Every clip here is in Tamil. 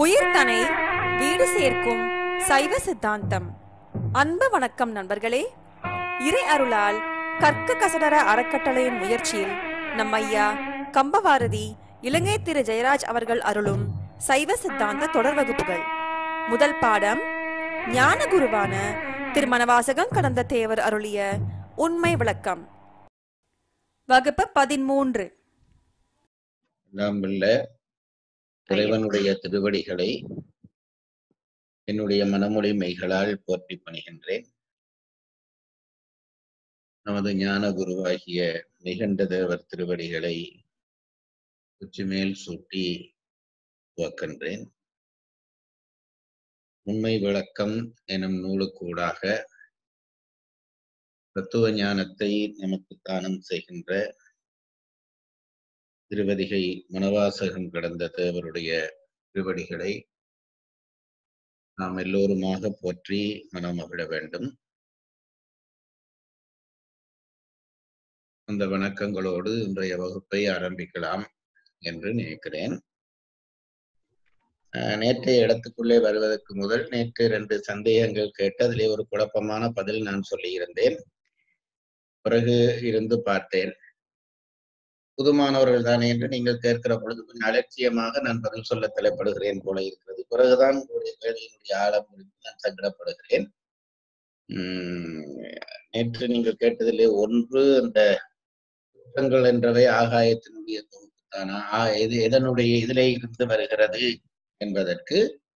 உயிர்தனை வீடு சேர்க்கும் சைவ சித்தாந்தம் அன்பு வணக்கம் நண்பர்களே இறை அருளால் கற்க கசடர அறக்கட்டளையின் முயற்சியில் நம் ஐயா கம்பவாரதி இலங்கை திரு ஜெயராஜ் அவர்கள் அருளும் சைவ சித்தாந்த தொடர் வகுப்புகள் முதல் பாடம் ஞான குருவான திருமணவாசகம் கடந்த தேவர் அருளிய உண்மை விளக்கம் வகுப்பு பதிமூன்று எல்லாம் வல்ல இறைவனுடைய திருவடிகளை என்னுடைய மனமொழி மெய்களால் போற்றி பணிகின்றேன் நமது ஞான குருவாகிய நிகண்ட தேவர் திருவடிகளை உச்சிமேல் சூட்டி துவக்கின்றேன் உண்மை விளக்கம் எனும் நூலுக்கூடாக தத்துவ ஞானத்தை நமக்கு தானம் செய்கின்ற திருவதிகை மனவாசகம் கடந்த தேவருடைய திருவடிகளை நாம் எல்லோருமாக போற்றி மனமகிழ வேண்டும் அந்த வணக்கங்களோடு இன்றைய வகுப்பை ஆரம்பிக்கலாம் என்று நினைக்கிறேன் அஹ் நேற்றைய இடத்துக்குள்ளே வருவதற்கு முதல் நேற்று ரெண்டு சந்தேகங்கள் கேட்டு அதிலே ஒரு குழப்பமான பதில் நான் சொல்லியிருந்தேன் பிறகு இருந்து பார்த்தேன் புதுமானவர்கள் தானே என்று நீங்கள் கேட்கிற பொழுது கொஞ்சம் அலட்சியமாக நான் பதில் சொல்ல தலைப்படுகிறேன் போல இருக்கிறது பிறகுதான் உங்களுடைய கேள்வியினுடைய ஆழம் குறித்து நான் சங்கடப்படுகிறேன் உம் நேற்று நீங்கள் கேட்டதிலே ஒன்று அந்த குற்றங்கள் என்றவை ஆகாயத்தினுடைய தொகுப்பு தானா ஆ- இது எதனுடைய இதிலே இருந்து வருகிறது என்பதற்கு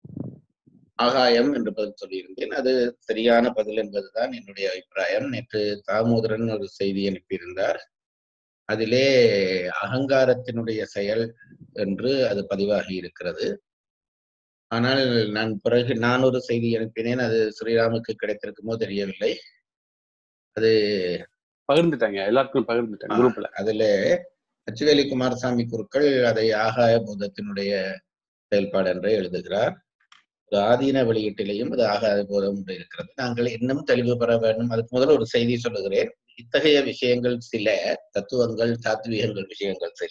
ஆகாயம் என்று பதில் சொல்லியிருந்தேன் அது சரியான பதில் என்பதுதான் என்னுடைய அபிப்பிராயம் நேற்று தாமோதரன் ஒரு செய்தி அனுப்பியிருந்தார் அதிலே அகங்காரத்தினுடைய செயல் என்று அது பதிவாகி இருக்கிறது ஆனால் நான் பிறகு நான் ஒரு செய்தி அனுப்பினேன் அது ஸ்ரீராமுக்கு கிடைத்திருக்குமோ தெரியவில்லை அது பகிர்ந்துட்டாங்க எல்லாருக்கும் பகிர்ந்துட்டாங்க ஆ. குரூப்ல அதுல அச்சுவேலி குமாரசாமி குருக்கள் அதை ஆகாய பூதத்தினுடைய செயல்பாடு என்று எழுதுகிறார் ஒரு ஆதீன வெளியீட்டிலையும் அது ஆகாய பூதம் என்று இருக்கிறது நாங்கள் இன்னும் தெளிவு பெற வேண்டும் அதுக்கு முதல்ல ஒரு செய்தி சொல்லுகிறேன் இத்தகைய விஷயங்கள் சில தத்துவங்கள் தாத்வீகங்கள் விஷயங்கள் சில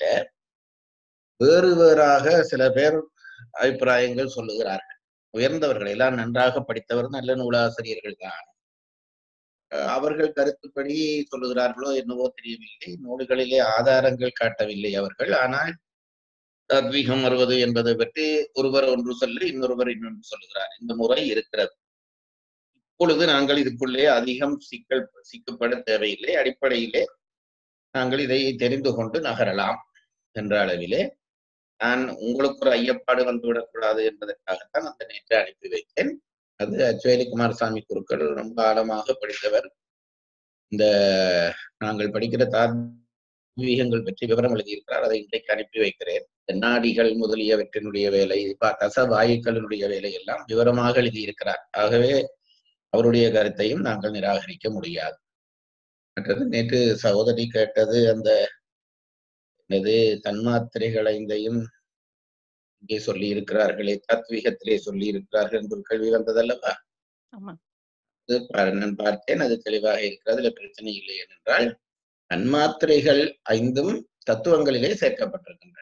வேறு வேறாக சில பேர் அபிப்பிராயங்கள் சொல்லுகிறார்கள் உயர்ந்தவர்கள் எல்லாம் நன்றாக படித்தவர் நல்ல நூலாசிரியர்கள் தான் அஹ் அவர்கள் கருத்துப்படி சொல்லுகிறார்களோ என்னவோ தெரியவில்லை நூல்களிலே ஆதாரங்கள் காட்டவில்லை அவர்கள் ஆனால் தத்வீகம் வருவது என்பதை பற்றி ஒருவர் ஒன்று சொல்லி இன்னொருவர் இன்னொன்று சொல்லுகிறார் இந்த முறை இருக்கிறது இப்பொழுது நாங்கள் இதுக்குள்ளே அதிகம் சிக்கல் சிக்கப்பட தேவையில்லை அடிப்படையிலே நாங்கள் இதை தெரிந்து கொண்டு நகரலாம் என்ற அளவிலே நான் உங்களுக்கு ஒரு ஐயப்பாடு வந்துவிடக்கூடாது என்பதற்காகத்தான் அந்த நேற்று அனுப்பி வைத்தேன் அது அச்சுவேலி குமாரசாமி குருக்கள் ரொம்ப ஆழமாக படித்தவர் இந்த நாங்கள் படிக்கிற தாத்வீகங்கள் பற்றி விவரம் எழுதியிருக்கிறார் அதை இன்றைக்கு அனுப்பி வைக்கிறேன் நாடிகள் முதலியவற்றினுடைய வேலை ப- தச வாயுக்களினுடைய வேலை எல்லாம் விவரமாக எழுதியிருக்கிறார் ஆகவே அவருடைய கருத்தையும் நாங்கள் நிராகரிக்க முடியாது மற்றது நேற்று சகோதரி கேட்டது அந்த என்னது தன்மாத்திரைகள் ஐந்தையும் இங்கே சொல்லி இருக்கிறார்களே தத்வீகத்திலே சொல்லி இருக்கிறார்கள் என்று ஒரு கேள்வி வந்ததல்லவா ஆமா. அது பா- நான் பார்த்தேன் அது தெளிவாக இருக்கிறது அதுல பிரச்சனை இல்லை ஏனென்றால் தன்மாத்திரைகள் ஐந்தும் தத்துவங்களிலே சேர்க்கப்பட்டிருக்கின்றன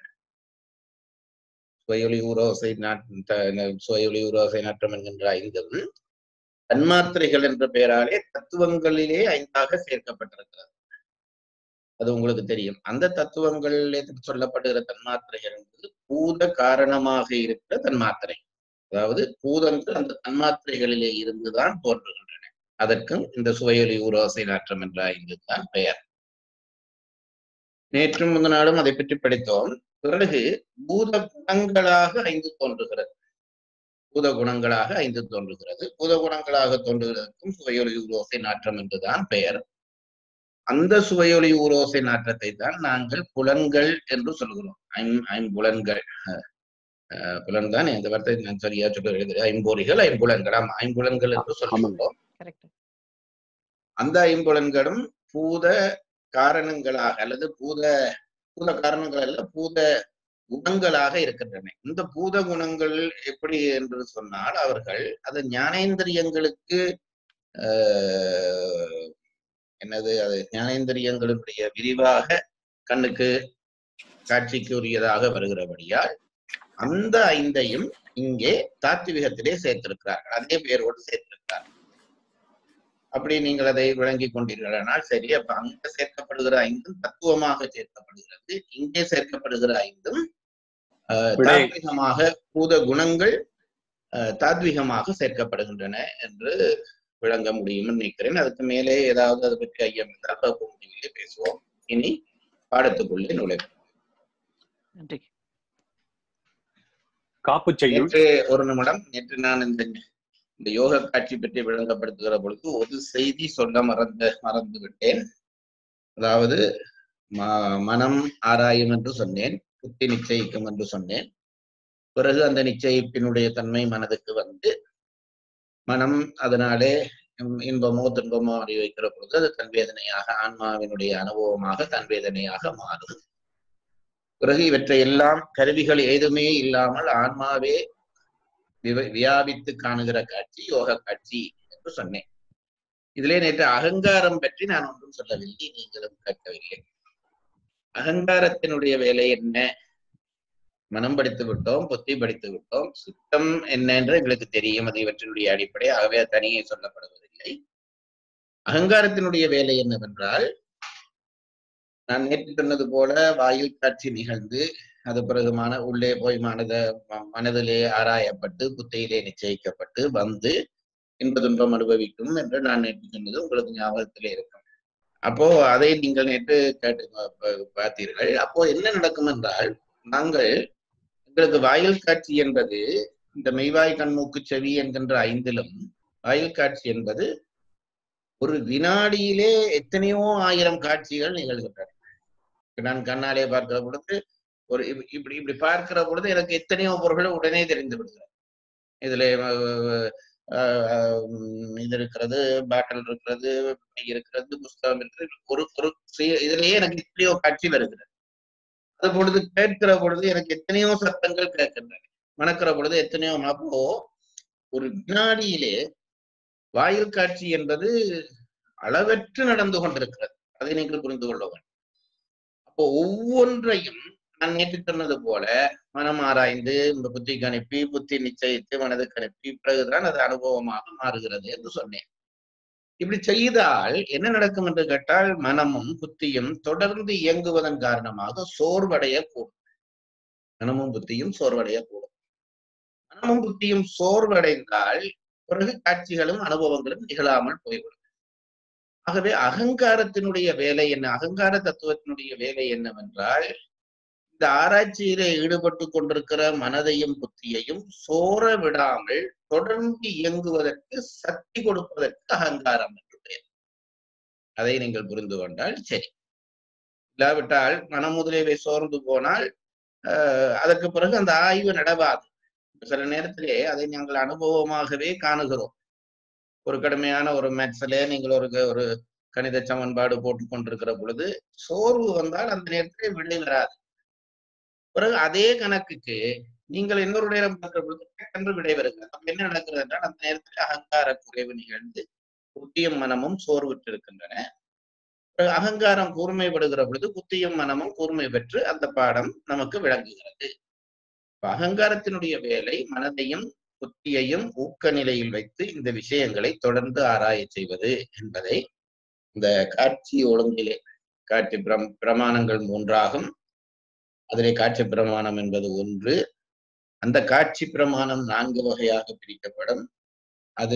சுவையொலி ஊரோசை நாட்ட சுவையொலி ஊரோசை நாட்டம் என்கின்ற ஐந்தும் தன்மாத்திரைகள் என்ற பெயராலே தத்துவங்களிலே ஐந்தாக சேர்க்கப்பட்டிருக்கிறது அது உங்களுக்கு தெரியும் அந்த தத்துவங்களிலே சொல்லப்படுகிற தன்மாத்திரைகள் என்பது பூத காரணமாக இருக்கிற தன்மாத்திரை அதாவது பூதங்கள் அந்த தன்மாத்திரைகளிலே இருந்துதான் தோன்றுகின்றன அதற்கும் இந்த சுவையொலி ஊரோசை நாற்றம் என்ற ஐந்து தான் பெயர் நேற்றும் முந்த நாளும் அதை பற்றி படித்தோம் பிறகு பூத குணங்களாக ஐந்து தோன்றுகிறது பூத குணங்களாக ஐந்து தோன்றுகிறது பூத குணங்களாக தோன்றுகிறதுக்கும் சுவையொலி ஊரோசை நாற்றம் என்றுதான் பெயர் அந்த சுவையொலி ஊரோசை நாற்றத்தை தான் நாங்கள் புலன்கள் என்று சொல்கிறோம் ஐம் ஐம்புலன்கள் அஹ், அஹ், புலன் தான் இந்த வார்த்தை நான் சரியா சொல்ல எழுதுகிறேன் ஐம்பொறிகள் ஐம்புலன்கள் ஆமா ஐம்புலன்கள் என்று சொல்லுகிறோம் கரெக்ட் அந்த ஐம்புலன்களும் பூத காரணங்களாக அல்லது பூத பூத காரணங்கள் அல்ல பூத குணங்களாக இருக்கின்றன இந்த பூத குணங்கள் எப்படி என்று சொன்னால் அவர்கள் அது ஞானேந்திரியங்களுக்கு ஆஹ், என்னது அது ஞானேந்திரியங்களுடைய விரிவாக கண்ணுக்கு காட்சிக்கு உரியதாக வருகிறபடியால் அந்த ஐந்தையும் இங்கே தாத்விகத்திலே சேர்த்திருக்கிறார்கள் அதே பேரோடு சேர்த்திருக்கிறார்கள் அப்படி நீங்கள் அதை விளங்கி கொண்டீர்களானால் சரி அப்ப அங்க சேர்க்கப்படுகிற ஐந்தும் தத்துவமாக சேர்க்கப்படுகிறது இங்கே சேர்க்கப்படுகிற ஐந்தும் ஆஹ், விடை. தாத்விகமாக பூத குணங்கள் ஆஹ், தாத்விகமாக சேர்க்கப்படுகின்றன என்று விளங்க முடியும்னு நினைக்கிறேன் அதுக்கு மேலே ஏதாவது அதை பற்றி ஐயம் இருந்தால் வகுப்பு முடிவிலே பேசுவோம் இனி பாடத்துக்குள்ளே நுழைப்போம் நன்றி காப்பு செய்யும் நேற்று ஒரு நிமிடம் நேற்று நான் இந்த இந்த யோக காட்சி பற்றி விளங்கப்படுத்துகிற பொழுது ஒரு செய்தி சொல்ல மறந்த மறந்து விட்டேன் அதாவது ம- மனம் ஆராயும் என்று சொன்னேன் புத்தி நிச்சயிக்கும் என்று சொன்னேன் பிறகு அந்த நிச்சயிப்பினுடைய தன்மை மனதுக்கு வந்து மனம் அதனாலே இம்- இன்பமோ துன்பமோ அறி வைக்கிற பொழுது அது தன்வேதனையாக ஆன்மாவினுடைய அனுபவமாக தன்வேதனையாக மாறும் பிறகு இவற்றை எல்லாம் கருவிகள் ஏதுமே இல்லாமல் ஆன்மாவே விவ- வியாபித்து காணுகிற காட்சி யோக காட்சி என்று சொன்னேன் இதிலே நேற்று அகங்காரம் பற்றி நான் ஒன்றும் சொல்லவில்லை நீங்களும் கேட்கவில்லை அகங்காரத்தினுடைய வேலை என்ன மனம் படித்து விட்டோம் புத்தி படித்து விட்டோம் சுத்தம் என்ன என்று எங்களுக்கு தெரியும் அது இவற்றினுடைய அடிப்படை ஆகவே அது தனியே சொல்லப்படுவதில்லை அகங்காரத்தினுடைய வேலை என்னவென்றால் நான் நேற்று சொன்னது போல வாயில் காட்சி நிகழ்ந்து அது பிறகு மன உள்ளே போய் மனத ம- மனதிலே ஆராயப்பட்டு புத்தியிலே நிச்சயிக்கப்பட்டு வந்து இன்ப துன்பம் அனுபவிக்கும் என்று நான் நேற்று சொன்னது உங்களுக்கு ஞாபகத்திலே இருக்கும் அப்போ அதை நீங்கள் நேற்று கேட்டு பா- பா- பார்த்தீர்கள் அப்போ என்ன நடக்கும் என்றால் நாங்கள் எங்களுக்கு வாயில் காட்சி என்பது இந்த மெய்வாய் கண்மூக்கு செவி என்கின்ற ஐந்திலும் வாயில் காட்சி என்பது ஒரு வினாடியிலே எத்தனையோ ஆயிரம் காட்சிகள் நிகழ்கின்றன இப்ப நான் கண்ணாலே பார்க்கிற பொழுது ஒரு இப்ப- இப்படி இப்படி பார்க்கிற பொழுது எனக்கு எத்தனையோ பொருட்கள் உடனே தெரிந்து விடுகிறது இதுல அஹ், அஹ், உம், இது இருக்கிறது பாட்டில் இருக்கிறது பை இருக்கிறது புஸ்தகம் இருக்கிறது ஒரு ஒரு சுய- இதுலயே எனக்கு எத்தனையோ காட்சி வருகிறது அது பொழுது கேட்கிற பொழுது எனக்கு எத்தனையோ சத்தங்கள் கேட்கின்றன மணக்கிற பொழுது எத்தனையோ அப்போ ஒரு வினாடியிலே வாயில் காட்சி என்பது அளவற்று நடந்து கொண்டிருக்கிறது அதை நீங்கள் புரிந்து கொள்ள வேண்டும் அப்போ ஒவ்வொன்றையும் நான் நேற்று சொன்னது போல மனம் ஆராய்ந்து இந்த புத்திக்கு அனுப்பி புத்தி நிச்சயித்து மனதுக்கு அனுப்பி பிறகுதான் அது அனுபவமாக மாறுகிறது என்று சொன்னேன் இப்படி செய்தால் என்ன நடக்கும் என்று கேட்டால் மனமும் புத்தியும் தொடர்ந்து இயங்குவதன் காரணமாக சோர்வடையக்கூடும் மனமும் புத்தியும் சோர்வடையக்கூடும் மனமும் புத்தியும் சோர்வடைந்தால் பிறகு காட்சிகளும் அனுபவங்களும் நிகழாமல் போய்விடும் ஆகவே அகங்காரத்தினுடைய வேலை என்ன அகங்கார தத்துவத்தினுடைய வேலை என்னவென்றால் இந்த ஆராய்ச்சியிலே ஈடுபட்டு கொண்டிருக்கிற மனதையும் புத்தியையும் சோர விடாமல் தொடர்ந்து இயங்குவதற்கு சக்தி கொடுப்பதற்கு அகங்காரம் என்று பெயர் அதை நீங்கள் புரிந்து கொண்டால் சரி இல்லாவிட்டால் மனம் முதலியவை சோர்ந்து போனால் ஆஹ் அதற்கு பிறகு அந்த ஆய்வு நடவாது சில நேரத்திலே அதை நாங்கள் அனுபவமாகவே காணுகிறோம் ஒரு கடுமையான ஒரு மேத்ஸ்ல நீங்கள் ஒரு ஒரு கணித சமன்பாடு போட்டு கொண்டிருக்கிற பொழுது சோர்வு வந்தால் அந்த நேரத்திலே விடை வராது பிறகு அதே கணக்குக்கு நீங்கள் இன்னொரு நேரம் பார்க்கிற பொழுது டக்குன்று விடை வருகிறது அப்ப என்ன நடக்கிறது என்றால் அந்த நேரத்தில் அகங்கார குறைவு நிகழ்ந்து புத்தியும் மனமும் சோர்வுற்று இருக்கின்றன பிறகு அகங்காரம் கூர்மைப்படுகிற பொழுது புத்தியும் மனமும் கூர்மை பெற்று அந்த பாடம் நமக்கு விளங்குகிறது இப்ப அகங்காரத்தினுடைய வேலை மனதையும் புத்தியையும் ஊக்க நிலையில் வைத்து இந்த விஷயங்களை தொடர்ந்து ஆராயச் செய்வது என்பதை இந்த காட்சி ஒழுங்கிலே காட்சி பிரம் பிரமாணங்கள் மூன்றாகும் அதிலே காட்சி பிரமாணம் என்பது ஒன்று அந்த காட்சி பிரமாணம் நான்கு வகையாக பிரிக்கப்படும் அது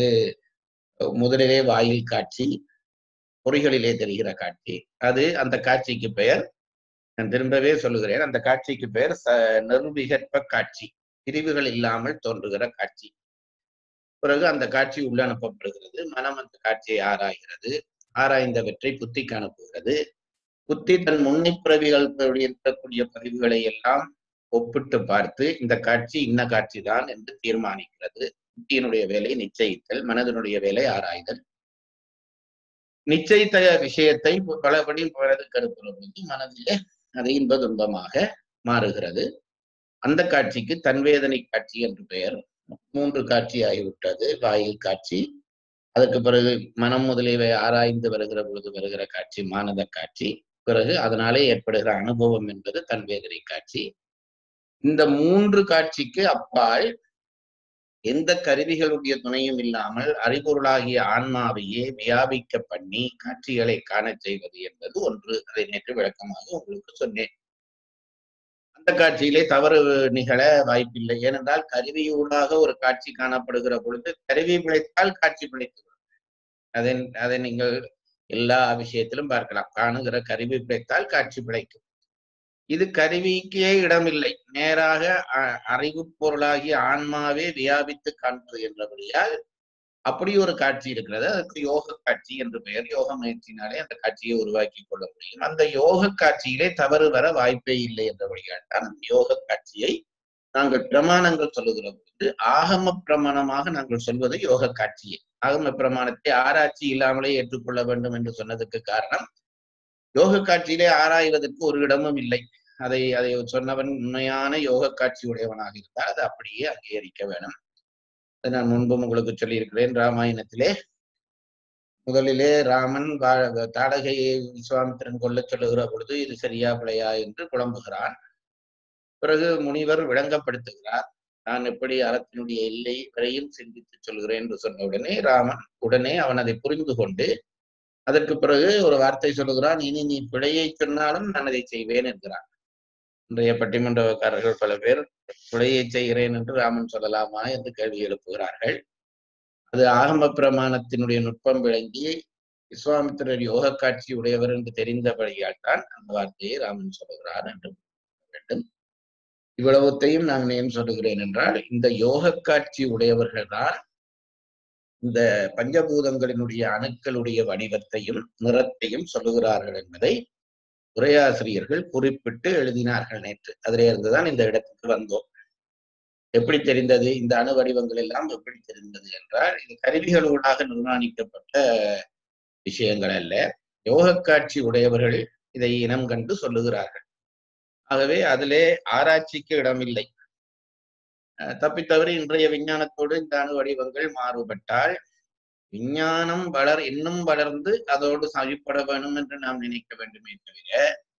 முதலிலே வாயில் காட்சி பொறிகளிலே தெரிகிற காட்சி அது அந்த காட்சிக்கு பெயர் நான் திரும்பவே சொல்லுகிறேன் அந்த காட்சிக்கு பெயர் ச நிர்விகற்ப காட்சி பிரிவுகள் இல்லாமல் தோன்றுகிற காட்சி பிறகு அந்த காட்சி உள்ளனுப்பப்படுகிறது மனம் அந்த காட்சியை ஆராய்கிறது ஆராய்ந்தவற்றை புத்திக்கு அனுப்புகிறது புத்தி தன் முன்னை பிறவிகள் இருக்கக்கூடிய பதிவுகளை எல்லாம் ஒப்பிட்டு பார்த்து இந்த காட்சி இன்ன காட்சி தான் என்று தீர்மானிக்கிறது புத்தியினுடைய வேலை நிச்சயித்தல் மனதனுடைய வேலை ஆராய்தல் நிச்சயித்த விஷயத்தை பலபடி மனதுக்கு அனுப்புகிற பொழுது மனதிலே அது இன்ப துன்பமாக மாறுகிறது அந்த காட்சிக்கு தன்வேதனை காட்சி என்று பெயர் மூன்று காட்சி ஆகிவிட்டது வாயில் காட்சி அதற்கு பிறகு மனம் முதலியவை ஆராய்ந்து வருகிற பொழுது வருகிற காட்சி மானத காட்சி பிறகு அதனாலே ஏற்படுகிற அனுபவம் என்பது தன்வேதனை காட்சி இந்த மூன்று காட்சிக்கு அப்பால் எந்த கருவிகளுடைய துணையும் இல்லாமல் அறிபொருளாகிய ஆன்மாவையே வியாபிக்க பண்ணி காட்சிகளை காணச் செய்வது என்பது ஒன்று அதை நேற்று விளக்கமாக உங்களுக்கு சொன்னேன் அந்த காட்சியிலே தவறு நிகழ வாய்ப்பில்லை ஏனென்றால் கருவியூடாக ஒரு காட்சி காணப்படுகிற பொழுது கருவி பிழைத்தால் காட்சி பிழைத்து விடும். அதை அதை நீங்கள் எல்லா விஷயத்திலும் பார்க்கலாம் காணுகிற கருவி பிழைத்தால் காட்சி பிழைக்கும் இது கருவிக்கே இடமில்லை நேராக அ- அறிவு பொருளாகிய ஆன்மாவே வியாபித்து காண்பது என்றபடியால் அப்படி ஒரு காட்சி இருக்கிறது அதுக்கு யோக காட்சி என்று பெயர் யோக முயற்சினாலே அந்த காட்சியை உருவாக்கி கொள்ள முடியும் அந்த யோக காட்சியிலே தவறு வர வாய்ப்பே இல்லை என்றபடியால் தான் அந்த யோக காட்சியை நாங்கள் பிரமாணங்கள் சொல்லுகிற பொழுது ஆகம பிரமாணமாக நாங்கள் சொல்வது யோக காட்சியை ஆகம பிரமாணத்தை ஆராய்ச்சி இல்லாமலே ஏற்றுக்கொள்ள வேண்டும் என்று சொன்னதுக்கு காரணம் யோக காட்சியிலே ஆராய்வதற்கு ஒரு இடமும் இல்லை அதை அதை சொன்னவன் உண்மையான யோக காட்சி உடையவனாக இருந்தால் அதை அப்படியே அங்கீகரிக்க வேணும் அதை நான் முன்பும் உங்களுக்கு சொல்லியிருக்கிறேன் ராமாயணத்திலே முதலிலே ராமன் வா- தாடகையை விஸ்வாமித்திரன் கொல்லச் சொல்லுகிற பொழுது இது சரியா பிழையா என்று குழம்புகிறான் பிறகு முனிவர் விளங்கப்படுத்துகிறார் நான் எப்படி அறத்தினுடைய எல்லை வரையும் சிந்தித்து சொல்கிறேன் என்று சொன்ன உடனே ராமன் உடனே அவன் அதை புரிந்து கொண்டு அதற்கு பிறகு ஒரு வார்த்தை சொல்லுகிறான் இனி நீ பிழையை சொன்னாலும் நான் அதை செய்வேன் என்கிறான் இன்றைய பட்டிமன்றக்காரர்கள் பல பேர் பிழையை செய்கிறேன் என்று ராமன் சொல்லலாமா என்று கேள்வி எழுப்புகிறார்கள் அது ஆகம பிரமாணத்தினுடைய நுட்பம் விளங்கி விஸ்வாமித்திரர் யோக காட்சி உடையவர் என்று தெரிந்தபடியால் தான் அந்த வார்த்தையை ராமன் சொல்லுகிறார் என்று வேண்டும் இவ்வளவுத்தையும் நான் ஏன் சொல்லுகிறேன் என்றால் இந்த யோக காட்சி உடையவர்கள் தான் இந்த பஞ்சபூதங்களினுடைய அணுக்களுடைய வடிவத்தையும் நிறத்தையும் சொல்லுகிறார்கள் என்பதை உரையாசிரியர்கள் குறிப்பிட்டு எழுதினார்கள் நேற்று அதிலே இருந்துதான் இந்த இடத்துக்கு வந்தோம் எப்படி தெரிந்தது இந்த அணு வடிவங்கள் எல்லாம் எப்படி தெரிந்தது என்றால் இது கருவிகளூடாக நிர்மாணிக்கப்பட்ட விஷயங்கள் அல்ல யோக காட்சி உடையவர்கள் இதை இனம் கண்டு சொல்லுகிறார்கள் ஆகவே அதிலே ஆராய்ச்சிக்கு இடமில்லை அஹ் தப்பித்தவறி இன்றைய விஞ்ஞானத்தோடு இந்த அணு வடிவங்கள் மாறுபட்டால் விஞ்ஞானம் வளர் இன்னும் வளர்ந்து அதோடு சகிப்பட வேணும் என்று நாம் நினைக்க வேண்டுமே தவிர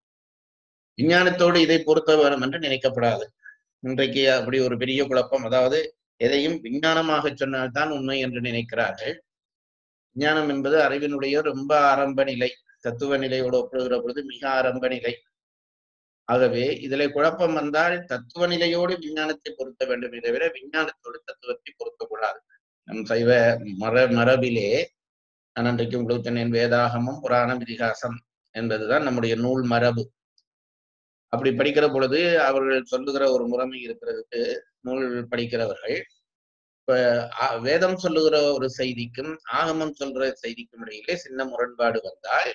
விஞ்ஞானத்தோடு இதை பொருத்த வேணும் என்று நினைக்கப்படாது இன்றைக்கு அப்படி ஒரு பெரிய குழப்பம் அதாவது எதையும் விஞ்ஞானமாக சொன்னால்தான் உண்மை என்று நினைக்கிறார்கள் விஞ்ஞானம் என்பது அறிவினுடைய ரொம்ப ஆரம்ப நிலை தத்துவ நிலையோடு ஒப்பிடுகிற பொழுது மிக ஆரம்ப நிலை ஆகவே இதிலே குழப்பம் வந்தால் தத்துவ நிலையோடு விஞ்ஞானத்தை பொருத்த வேண்டுமே தவிர விஞ்ஞானத்தோடு தத்துவத்தை பொருத்தக்கூடாது நம் சைவ மர மரபிலே நான் அன்றைக்கு உங்களுக்கு சொன்னேன் வேதாகமம் புராணம் இதிகாசம் என்பதுதான் நம்முடைய நூல் மரபு அப்படி படிக்கிற பொழுது அவர்கள் சொல்லுகிற ஒரு முறைமை இருக்கிறதுக்கு நூல் படிக்கிறவர்கள் இப்ப ஆ- வேதம் சொல்லுகிற ஒரு செய்திக்கும் ஆகமம் சொல்ற செய்திக்கும் இடையிலே சின்ன முரண்பாடு வந்தால்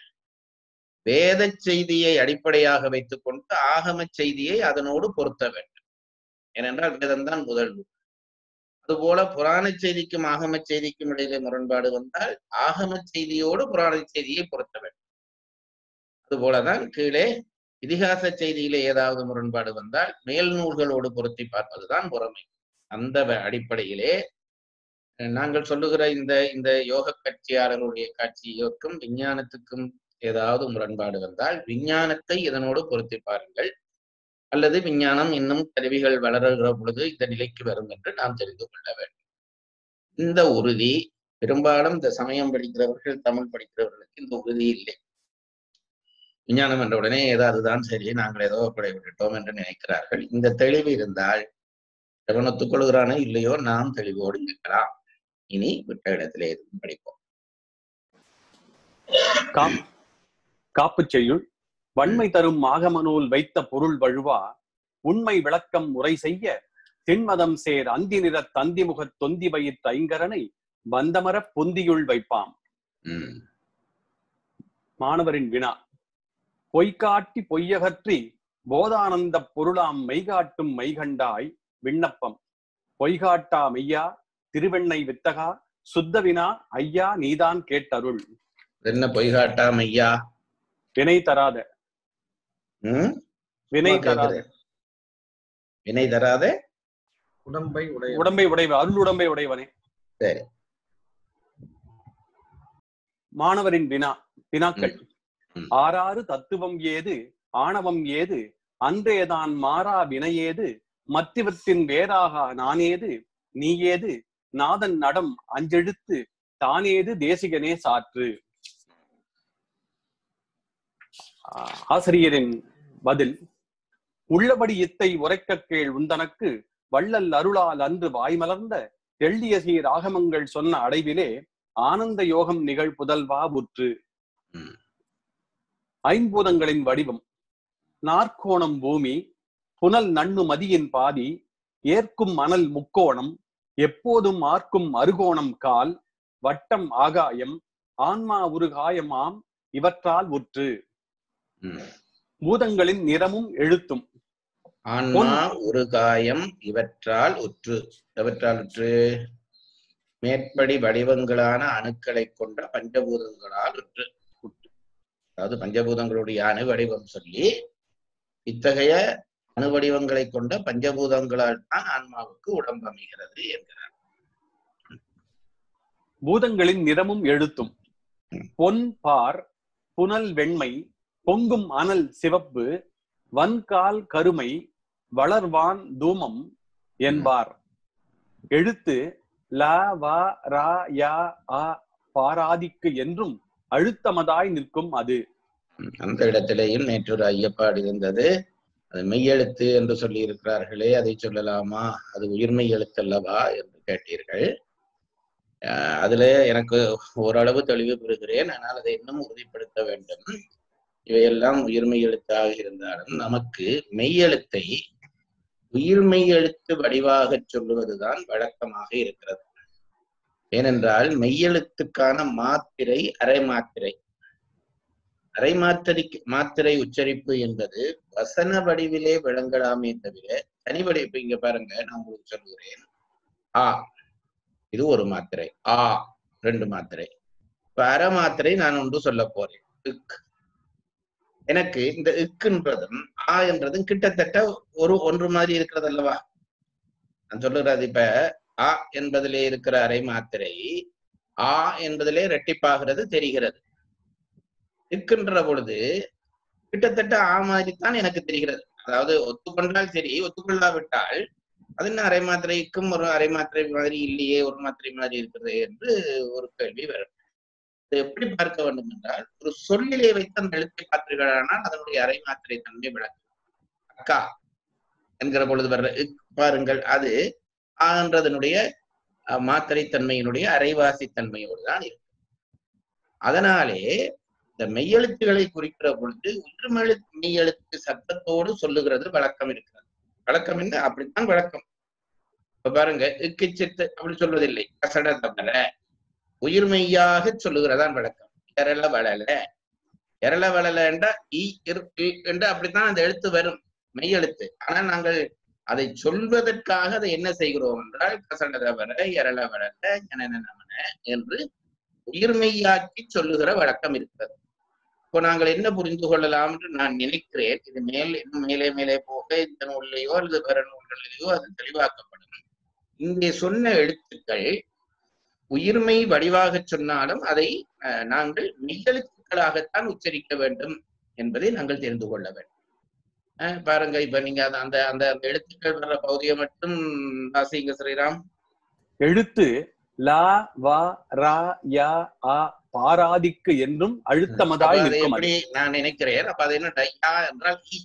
வேத செய்தியை அடிப்படையாக வைத்துக்கொண்டு ஆகம செய்தியை அதனோடு பொருத்த வேண்டும் ஏனென்றால் வேதம்தான் முதல் நூல் அதுபோல புராண செய்திக்கும் ஆகம செய்திக்கும் இடையிலே முரண்பாடு வந்தால் ஆகம செய்தியோடு புராண செய்தியை பொருத்த வேண்டும் அதுபோலதான் கீழே இதிகாச செய்தியிலே ஏதாவது முரண்பாடு வந்தால் மேல் நூல்களோடு பொருத்தி பார்ப்பதுதான் முறைமை அந்த வ- அடிப்படையிலே அஹ், நாங்கள் சொல்லுகிற இந்த இந்த யோக கட்சியாளர்களுடைய காட்சியோக்கும் விஞ்ஞானத்துக்கும் ஏதாவது முரண்பாடு வந்தால் விஞ்ஞானத்தை இதனோடு பொருத்தி பாருங்கள் அல்லது விஞ்ஞானம் இன்னும் கருவிகள் வளருகிற பொழுது இந்த நிலைக்கு வரும் என்று நாம் தெரிந்து கொள்ள வேண்டும் இந்த உறுதி பெரும்பாலும் இந்த சமயம் படிக்கிறவர்கள் தமிழ் படிக்கிறவர்களுக்கு இந்த உறுதி இல்லை விஞ்ஞானம் என்ற உடனே ஏதோ அதுதான் சரி நாங்கள் ஏதோ பிழை விட்டுட்டோம் என்று நினைக்கிறார்கள் இந்த தெளிவு இருந்தால் எவன் ஒத்துக்கொள்கிறானோ இல்லையோ நாம் தெளிவோடு இருக்கலாம் இனி விட்ட இடத்திலே இருந்து படிப்போம் காப் காப்புச் செய்யுள் வன்மை தரும் ஆகமநூல் வைத்த பொருள் வழுவா உண்மை விளக்கம் முறை செய்ய திண்மதம் சேர் அந்தி நிற தந்தி முகத் தொந்தி வயிற்று ஐங்கரனை வந்தமரப் பொந்தியுள் வைப்பாம் உம் மாணவரின் வினா பொய்காட்டி பொய்யகற்றி போதானந்த பொருளாம் மெய்காட்டும் மெய்கண்டாய் விண்ணப்பம் பொய்காட்டா மெய்யா திருவெண்ணை வித்தகா சுத்த வினா ஐயா நீதான் கேட்டருள் என்ன பொய்காட்டாம் ஐயா வினை தராத உம் வினை சும்மா தராத கேட்கிறேன். வினை தராத உடம்பை உடைய உடம்பை உடைவ அருள் உடம்பை உடையவனே சரி. மாணவரின் வினா வினாக்கள் ம். ஆறாறு தத்துவம் ஏது ஆணவம் ஏது அன்றேதான் மாறா வினையேது மத்திவத்தின் வேறாக நானேது நீயேது நாதன் நடம் அஞ்செழுத்து தானேது தேசிகனே சாற்று ஆஹ் ஆசிரியரின் பதில் உள்ளபடி இத்தை உரைக்க கேள் உந்தனக்கு வள்ளல் அருளால் அன்று வாய்மலர்ந்த தெள்ளிய சீர் ஆகமங்கள் சொன்ன அடைவிலே ஆனந்த யோகம் நிகழ் புதல்வா உற்று ம். ஐம்பூதங்களின் வடிவம் நாற்கோணம் பூமி புனல் நண்ணு மதியின் பாதி ஏற்கும் மணல் முக்கோணம் எப்போதும் ஆர்க்கும் அருகோணம் கால் வட்டம் ஆகாயம் ஆன்மா உருகாயமாம் இவற்றால் உற்று ம். பூதங்களின் நிறமும் எழுத்தும் ஆன்மா ஒரு காயம் இவற்றால் உற்று எவற்றால் உற்று மேற்படி வடிவங்களான அணுக்களை கொண்ட பஞ்சபூதங்களால் உற்று அதாவது பஞ்சபூதங்களுடைய அணு வடிவம் சொல்லி இத்தகைய அணு வடிவங்களை கொண்ட பஞ்சபூதங்களால் தான் ஆன்மாவுக்கு உடம்பு அமைகிறது என்கிறார் பூதங்களின் நிறமும் எழுத்தும் ம். பொன் பார் புனல் வெண்மை பொங்கும் அனல் சிவப்பு வன்கால் கருமை வளர்வான் தூமம் என்பார் எழுத்து ல வ ர ய அ பாராதிக்கு என்றும் அழுத்தமதாய் நிற்கும் அது ம், அந்த இடத்திலேயும் நேற்று ஒரு ஐயப்பாடு இருந்தது அது மெய்யெழுத்து என்று சொல்லி இருக்கிறார்களே அதை சொல்லலாமா அது உயிர்மெய் எழுத்தல்லவா என்று கேட்டீர்கள் அஹ் அதுல எனக்கு ஓரளவு தெளிவு பெறுகிறேன் ஆனால் அதை இன்னும் உறுதிப்படுத்த வேண்டும் இவையெல்லாம் உயிர்மெய் எழுத்தாக இருந்தாலும் நமக்கு மெய்யெழுத்தை உயிர்மெய் எழுத்து வடிவாக சொல்லுவதுதான் வழக்கமாக இருக்கிறது ஏனென்றால் மெய்யெழுத்துக்கான மாத்திரை அரை மாத்திரை அரை மாத்திரை மாத்திரை உச்சரிப்பு என்பது வசன வடிவிலே விளங்கலாமே தவிர தனி வடிவு இங்க பாருங்க நான் உங்களுக்கு சொல்லுகிறேன் ஆ இது ஒரு மாத்திரை ஆ ரெண்டு மாத்திரை இப்ப அரை மாத்திரை நான் ஒன்று சொல்ல போறேன் இக் எனக்கு இந்த இக்குன்றதும் ஆ என்றதும் கிட்டத்தட்ட ஒரு ஒன்று மாதிரி இருக்கிறது அல்லவா நான் சொல்லுறது இப்ப ஆ என்பதிலே இருக்கிற அரை மாத்திரை ஆ என்பதிலே ரெட்டிப்பாகிறது தெரிகிறது இருக்கின்ற பொழுது கிட்டத்தட்ட ஆ மாதிரி தான் எனக்கு தெரிகிறது அதாவது ஒத்துக்கொண்டால் சரி ஒத்துக்கொள்ளாவிட்டால் அது என்ன அரை மாத்திரைக்கும் ஒரு அரை மாத்திரை மாதிரி இல்லையே ஒரு மாத்திரை மாதிரி இருக்கிறது என்று ஒரு கேள்வி வரும் இதை எப்படி பார்க்க வேண்டும் என்றால் ஒரு சொல்லிலே வைத்து அந்த எழுத்தை பார்த்தீர்களானால் அதனுடைய அரை மாத்திரை தன்மை விளக்கும் அக்கா என்கிற பொழுது வர்ற இக் பாருங்கள் அது ஆன்றதனுடைய அஹ், மாத்திரை தன்மையினுடைய அரைவாசி தன்மையோடு தான் இருக்கு அதனாலே இந்த மெய்யெழுத்துகளை குறிக்கிற பொழுது உயிர்மெழு மெய்யெழுத்து சத்தத்தோடு சொல்லுகிறது வழக்கம் இருக்கிறது வழக்கம் என்ன அப்படித்தான் வழக்கம் இப்ப பாருங்க இக்கு சித்து அப்படி சொல்வதில்லை கசட தவற உயிர்மெய்யாக சொல்லுகிறதான் வழக்கம் எரள வளல எரள வளல என்றா இ இர் இ என்று அப்படித்தான் அந்த எழுத்து வரும் மெய்யெழுத்து ஆனால் நாங்கள் அதை சொல்வதற்காக அதை என்ன செய்கிறோம் என்றால் கசட தவற எரள வளல ஜனன நமன என்று உயிர்மெய்யாக்கி சொல்லுகிற வழக்கம் இருக்கிறது இப்போ நாங்கள் என்ன புரிந்து கொள்ளலாம் என்று நான் நினைக்கிறேன் இது மேல் இன்னும் மேலே மேலே போக இந்த நூல்லையோ அல்லது வேற நூல்களிலேயோ அது தெளிவாக்கப்படும் இங்கே சொன்ன எழுத்துக்கள் உயிர்மை வடிவாக சொன்னாலும் அதை அஹ், நாங்கள் மெய்யெழுத்துக்களாகத்தான் உச்சரிக்க வேண்டும் என்பதை நாங்கள் தெரிந்து கொள்ள வேண்டும் அஹ், பாருங்க இப்ப நீங்க அந்த அந்த அந்த அந்த எழுத்துக்கள் வர்ற பகுதியை மட்டும் வாசிங்க ஸ்ரீராம் எழுத்து ல வ ர ய அ பாராதிக்கு என்றும் அப்ப அழுத்தமதாய் அதை நிற்கும் அது எப்படி நான் நினைக்கிறேன் அப்ப அது என்ன டையா என்றால் ஈ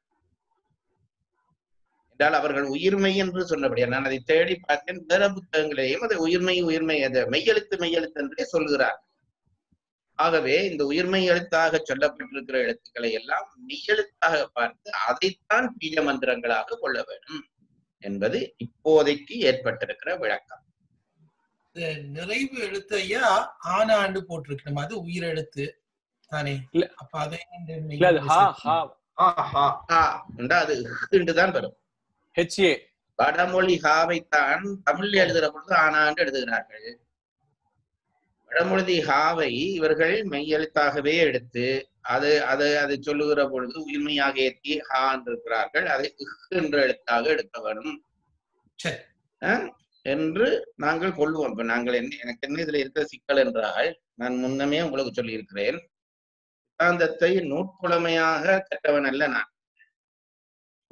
என்றால் அவர்கள் உயிர்மை என்று சொன்னபடியா நான் அதை தேடி பார்த்தேன் வேற புத்தகங்களையும் அதை உயிர்மை உயிர்மை அது மெய்யெழுத்து மெய்யெழுத்து என்றே சொல்கிறார் ஆகவே இந்த உயிர்மை எழுத்தாக சொல்லப்பட்டிருக்கிற எழுத்துக்களை எல்லாம் மெய்யெழுத்தாக பார்த்து அதைத்தான் பீஜ மந்திரங்களாக கொள்ள வேண்டும் என்பது இப்போதைக்கு ஏற்பட்டிருக்கிற விளக்கம் இந்த நிறைவு எழுத்து ஐயா ஆனாண்டு போட்டிருக்கணும் அது உயிரெழுத்து தானே இல்ல. அப்ப அதை இந்த மெய் இல்ல அது ஹா ஹா ஆஹா ஆ என்றா அது தான் வரும் ஹெச்ஏ வடமொழி ஹாவைத்தான் தமிழ்ல எழுதுகிற பொழுது ஆனாண்டு எழுதுகிறார்கள் வடமொழி ஹாவை இவர்கள் மெய்யெழுத்தாகவே எடுத்து அது அது அதை சொல்லுகிற பொழுது உயிர்மையாக ஏற்றி ஹா இருக்கிறார்கள் அதை இஹ் என்ற எழுத்தாக எடுக்க வேணும் சரி. அஹ், என்று நாங்கள் கொள்வோம் இப்ப நாங்கள் என்ன எனக்கு என்ன இதுல இருக்கிற சிக்கல் என்றால் நான் முன்னமே உங்களுக்கு சொல்லி இருக்கிறேன் சித்தாந்தத்தை நூற்புலமையாக கற்றவன் அல்ல நான்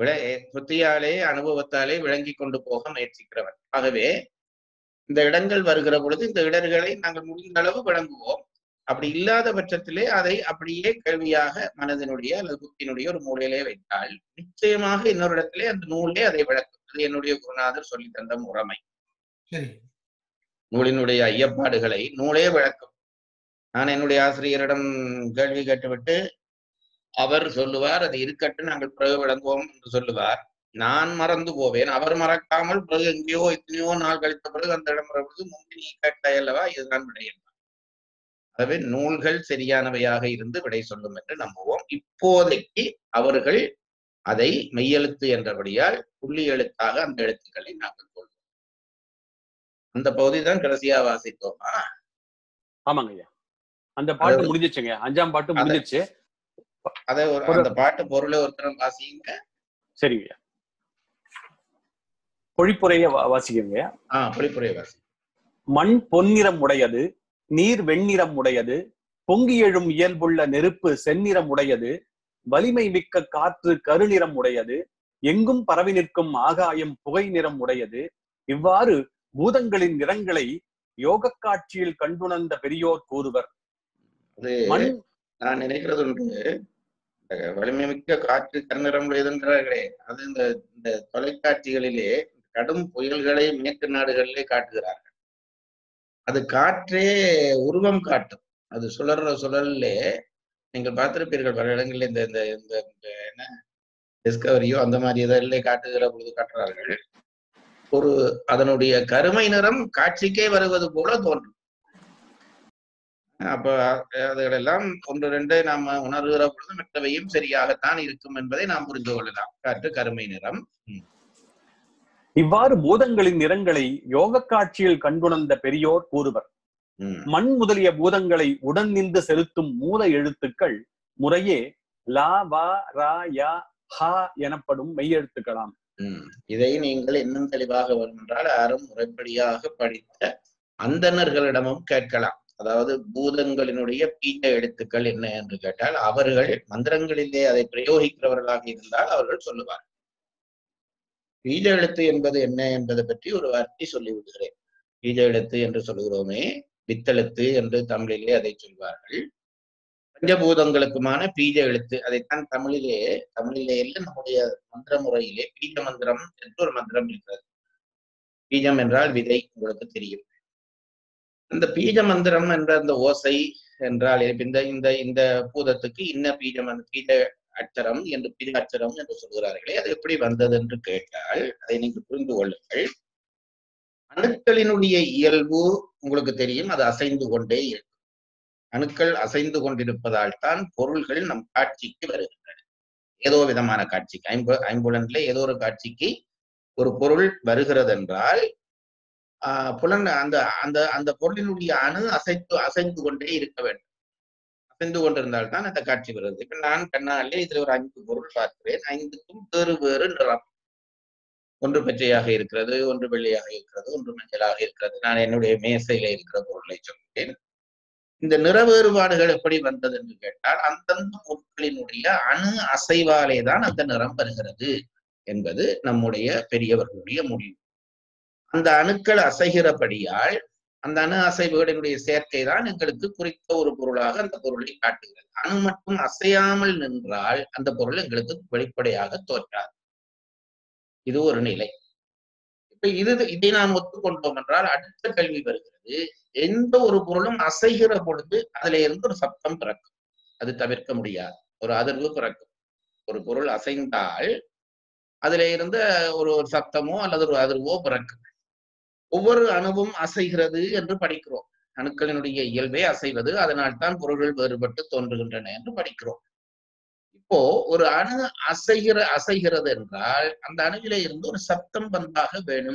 விட புத்தியாலே அனுபவத்தாலே விளங்கி கொண்டு போக முயற்சிக்கிறவன் ஆகவே இந்த இடங்கள் வருகிற பொழுது இந்த இடர்களை நாங்கள் முடிந்த அளவு விளங்குவோம் அப்படி இல்லாத பட்சத்திலே அதை அப்படியே கேள்வியாக மனதினுடைய அல்லது புத்தியினுடைய ஒரு மூலையிலே வைத்தால் நிச்சயமாக இன்னொரு இடத்திலே அந்த நூலே அதை விளக்கும் அது என்னுடைய குருநாதர் சொல்லி தந்த முறைமை சரி நூலினுடைய ஐயப்பாடுகளை நூலே விளக்கும் நான் என்னுடைய ஆசிரியரிடம் கேள்வி கேட்டுவிட்டு அவர் சொல்லுவார் அது இருக்கட்டும் நாங்கள் பிறகு விளங்குவோம் என்று சொல்லுவார் நான் மறந்து போவேன் அவர் மறக்காமல் பிறகு எங்கேயோ எத்தனையோ நாள் கழித்த பிறகு அந்த இடம் வருவது முன்பு நீ கேட்டாய் அல்லவா இதுதான் விடை என்பார் ஆகவே நூல்கள் சரியானவையாக இருந்து விடை சொல்லும் என்று நம்புவோம் இப்போதைக்கு அவர்கள் அதை மெய்யெழுத்து என்றபடியால் புள்ளி எழுத்தாக அந்த எழுத்துக்களை நாங்கள் கொள்வோம் அந்த பகுதி தான் கடைசியா வாசித்தோமா ஆமாங்க ஐயா அந்த பாட்டு அதாவது- முடிஞ்சிச்சுங்க அஞ்சாம் பாட்டு அது- முடிஞ்சிச்சு அதை ஒரு ஒரு- அந்த பாட்டு பொருளை ஒருத்தரம் வாசிங்க சரிங்க ஐயா பொழிப்புரைய வா- வாசிக்கிறேங்க ஐயா. ஆஹ் பொழிப்புரை வாசி மண் பொன்னிறம் உடையது நீர் வெண்ணிறம் உடையது பொங்கி எழும் இயல்புள்ள நெருப்பு செந்நிறம் உடையது வலிமை மிக்க காற்று கருநிறம் உடையது எங்கும் பரவி நிற்கும் ஆகாயம் புகை நிறம் உடையது இவ்வாறு பூதங்களின் நிறங்களை யோகக் காட்சியில் கண்டுணர்ந்த பெரியோர் கூறுவர் அது மண் நான் நினைக்கிறது உண்டு இந்த வலிமை மிக்க காற்று கண்ணிறம் உடையதுங்கிறார்களே அது இந்த இந்த தொலைக்காட்சிகளிலே கடும் புயல்களை மேற்கு நாடுகளிலே காட்டுகிறார்கள் அது காற்றே உருவம் காட்டும் அது சுழற சுழல்லே நீங்கள் பார்த்திருப்பீர்கள் பல இடங்களில் இந்த இந்த இந்த இந்த என்ன டிஸ்கவரியோ அந்த மாதிரி இதெல்லாம் காட்டுகிற பொழுது காட்டுறார்கள் ஒரு அதனுடைய கருமை நிறம் காட்சிக்கே வருவது போல தோன்றும் அப்ப அதுகளெல்லாம் ஒன்று ரெண்டு நாம உணர்கிற பொழுது மற்றவையும் சரியாகத்தான் இருக்கும் என்பதை நாம் புரிந்து கொள்ளலாம் காற்று கருமை நிறம் இவ்வாறு பூதங்களின் நிறங்களை யோகக் காட்சியில் கண்டுணர்ந்த பெரியோர் கூறுவர் ம், மண் முதலிய பூதங்களை உடன் நின்று செலுத்தும் மூல எழுத்துக்கள் முறையே லா வா ரா யா ஹா எனப்படும் மெய்யெழுத்துக்களாம் ம். இதை நீங்கள் இன்னும் தெளிவாக வரும் என்றால் யாரும் முறைப்படியாக படித்த அந்தணர்களிடமும் கேட்கலாம் அதாவது பூதங்களினுடைய பீஜ எழுத்துக்கள் என்ன என்று கேட்டால் அவர்கள் மந்திரங்களிலே அதை பிரயோகிக்கிறவர்களாக இருந்தால் அவர்கள் சொல்லுவார் பீஜ எழுத்து என்பது என்ன என்பதை பற்றி ஒரு வார்த்தை சொல்லிவிடுகிறேன் பீஜ எழுத்து என்று சொல்லுகிறோமே வித்தெழுத்து என்று தமிழிலே அதை சொல்வார்கள் பஞ்சபூதங்களுக்குமான பீஜ எழுத்து அதைத்தான் தமிழிலே தமிழிலே இல்லை நம்முடைய மந்திர முறையிலே பீஜ மந்திரம் என்று ஒரு மந்திரம் இருக்கிறது பீஜம் என்றால் விதை உங்களுக்கு தெரியும் அந்த பீஜ மந்திரம் என்ற அந்த ஓசை என்றால் இப்ப இந்த இந்த இந்த பூதத்துக்கு இன்ன பீஜம் அந்த பீஜ அச்சரம் என்று பீஜ அச்சரம் என்று சொல்கிறார்களே அது எப்படி வந்தது என்று கேட்டால் அதை நீங்கள் புரிந்து கொள்ளுங்கள் அணுக்களினுடைய இயல்பு உங்களுக்கு தெரியும் அது அசைந்து கொண்டே இருக்கும் அணுக்கள் அசைந்து கொண்டிருப்பதால் தான் பொருள்கள் நம் காட்சிக்கு வருகின்றன ஏதோ விதமான காட்சிக்கு ஐம்பு ஐம்புலன்ல ஏதோ ஒரு காட்சிக்கு ஒரு பொருள் வருகிறது என்றால் ஆஹ் புலன் அந்த அந்த அந்த பொருளினுடைய அணு அசைத்து அசைந்து கொண்டே இருக்க வேண்டும் அசைந்து கொண்டிருந்தால் தான் அந்த காட்சி வருது இப்ப நான் கண்ணாலே இதுல ஒரு ஐந்து பொருள் பார்க்கிறேன் ஐந்துக்கும் வேறு வேறு நிறம் ஒன்று பச்சையாக இருக்கிறது ஒன்று வெள்ளையாக இருக்கிறது ஒன்று மஞ்சளாக இருக்கிறது நான் என்னுடைய மேசையில இருக்கிற பொருளை சொல்கிறேன் இந்த நிற வேறுபாடுகள் எப்படி வந்தது என்று கேட்டால் அந்தந்த பொருட்களினுடைய அணு அசைவாலே தான் அந்த நிறம் வருகிறது என்பது நம்முடைய பெரியவர்களுடைய முடிவு அந்த அணுக்கள் அசைகிறபடியால் அந்த அணு அசைவுகளினுடைய சேர்க்கை தான் எங்களுக்கு குறித்த ஒரு பொருளாக அந்த பொருளை காட்டுகிறது அணு மட்டும் அசையாமல் நின்றால் அந்த பொருள் எங்களுக்கு வெளிப்படையாக தோற்றாது இது ஒரு நிலை இப்ப இது இதை நாம் ஒத்துக்கொண்டோம் என்றால் அடுத்த கேள்வி வருகிறது எந்த ஒரு பொருளும் அசைகிற பொழுது அதுல இருந்து ஒரு சத்தம் பிறக்கும் அது தவிர்க்க முடியாது ஒரு அதிர்வு பிறக்கும் ஒரு பொருள் அசைந்தால் அதுல இருந்து ஒரு ஒரு சத்தமோ அல்லது ஒரு அதிர்வோ பிறக்கும் ஒவ்வொரு அணுவும் அசைகிறது என்று படிக்கிறோம் அணுக்களினுடைய இயல்பே அசைவது அதனால் தான் பொருள்கள் வேறுபட்டு தோன்றுகின்றன என்று படிக்கிறோம் இப்போ ஒரு அணு அசைகிற அசைகிறது என்றால் அந்த அணுவில இருந்து ஒரு சத்தம் வந்தாக வேணும்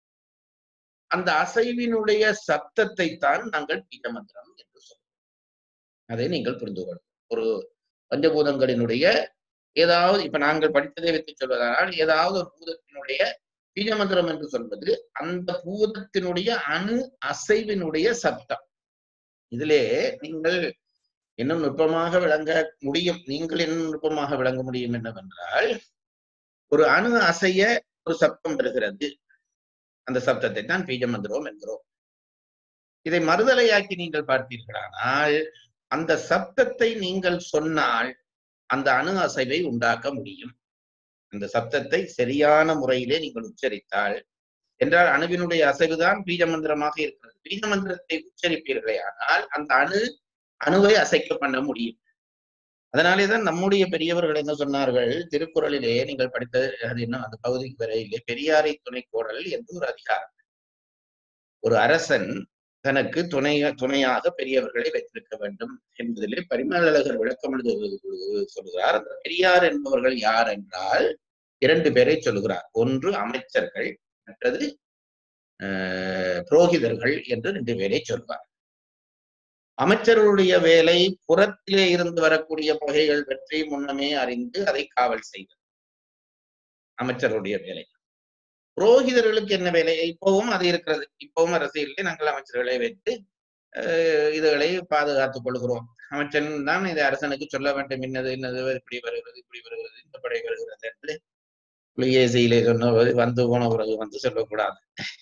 அந்த அசைவினுடைய சத்தத்தை தான் நாங்கள் பீஜமந்திரம் என்று சொல்றோம் அதை நீங்கள் புரிந்து கொள்ளும் ஒரு பஞ்சபூதங்களினுடைய ஏதாவது இப்ப நாங்கள் படித்ததை வைத்து சொல்வதானால் ஏதாவது ஒரு பூதத்தினுடைய பீஜமந்திரம் என்று சொல்வது அந்த பூதத்தினுடைய அணு அசைவினுடைய சத்தம் இதிலே நீங்கள் இன்னும் நுட்பமாக விளங்க முடியும் நீங்கள் இன்னும் நுட்பமாக விளங்க முடியும் என்னவென்றால் ஒரு அணு அசைய ஒரு சப்தம் வருகிறது அந்த சப்தத்தை தான் பீஜமந்திரம் என்கிறோம் இதை மறுதலையாக்கி நீங்கள் பார்த்தீர்களானால் அந்த சப்தத்தை நீங்கள் சொன்னால் அந்த அணு அசைவை உண்டாக்க முடியும் அந்த சப்தத்தை சரியான முறையிலே நீங்கள் உச்சரித்தால் என்றால் அணுவினுடைய அசைவுதான் பீஜ மந்திரமாக இருக்கிறது பீஜ மந்திரத்தை உச்சரிப்பீர்களே ஆனால் அந்த அணு அணுவை அசைக்க பண்ண முடியும் அதனாலேதான் நம்முடைய பெரியவர்கள் என்ன சொன்னார்கள் திருக்குறளிலே நீங்கள் படித்த அது என்ன அந்த பகுதிக்கு வரையிலே பெரியாரை துணை கோடல் என்று ஒரு அதிகாரம் ஒரு அரசன் தனக்கு துணை துணையாக பெரியவர்களை வைத்திருக்க வேண்டும் என்பதிலே பரிமளகர் விளக்கம் எழுதுவது சொல்கிறார் அந்த பெரியார் என்பவர்கள் யார் என்றால் இரண்டு பேரை சொல்லுகிறார் ஒன்று அமைச்சர்கள் மற்றது அஹ், புரோகிதர்கள் என்று ரெண்டு பேரை சொல்வார் அமைச்சர்களுடைய வேலை புறத்திலே இருந்து வரக்கூடிய பகைகள் பற்றி முன்னமே அறிந்து அதை காவல் செய்வது அமைச்சருடைய வேலை புரோகிதர்களுக்கு என்ன வேலை இப்பவும் அது இருக்கிறது இப்பவும் அரசியலில் நாங்கள் அமைச்சர்களை வைத்து அஹ், இதுகளை பாதுகாத்துக் கொள்கிறோம் அமைச்சன் தான் இதை அரசனுக்கு சொல்ல வேண்டும் இன்னது இன்னது இப்படி வருகிறது இப்படி வருகிறது இந்த படை வருகிறது என்று ஏசியிலே சொன்ன வந்து போன பிறகு வந்து சொல்லக்கூடாது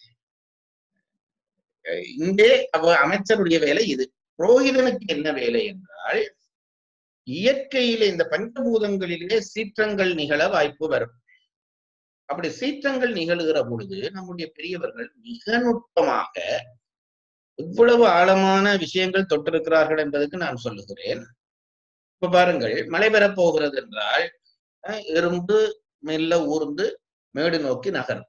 அஹ் இங்கே அவ அமைச்சருடைய வேலை இது புரோகிதனுக்கு என்ன வேலை என்றால் இயற்கையிலே இந்த பஞ்சபூதங்களிலே சீற்றங்கள் நிகழ வாய்ப்பு வரும் அப்படி சீற்றங்கள் நிகழுகிற பொழுது நம்முடைய பெரியவர்கள் மிக நுட்பமாக இவ்வளவு ஆழமான விஷயங்கள் தொட்டிருக்கிறார்கள் என்பதற்கு நான் சொல்லுகிறேன் இப்ப பாருங்கள் மழை பெறப் போகிறது என்றால் அஹ், எறும்பு மெல்ல ஊர்ந்து மேடு நோக்கி நகரும்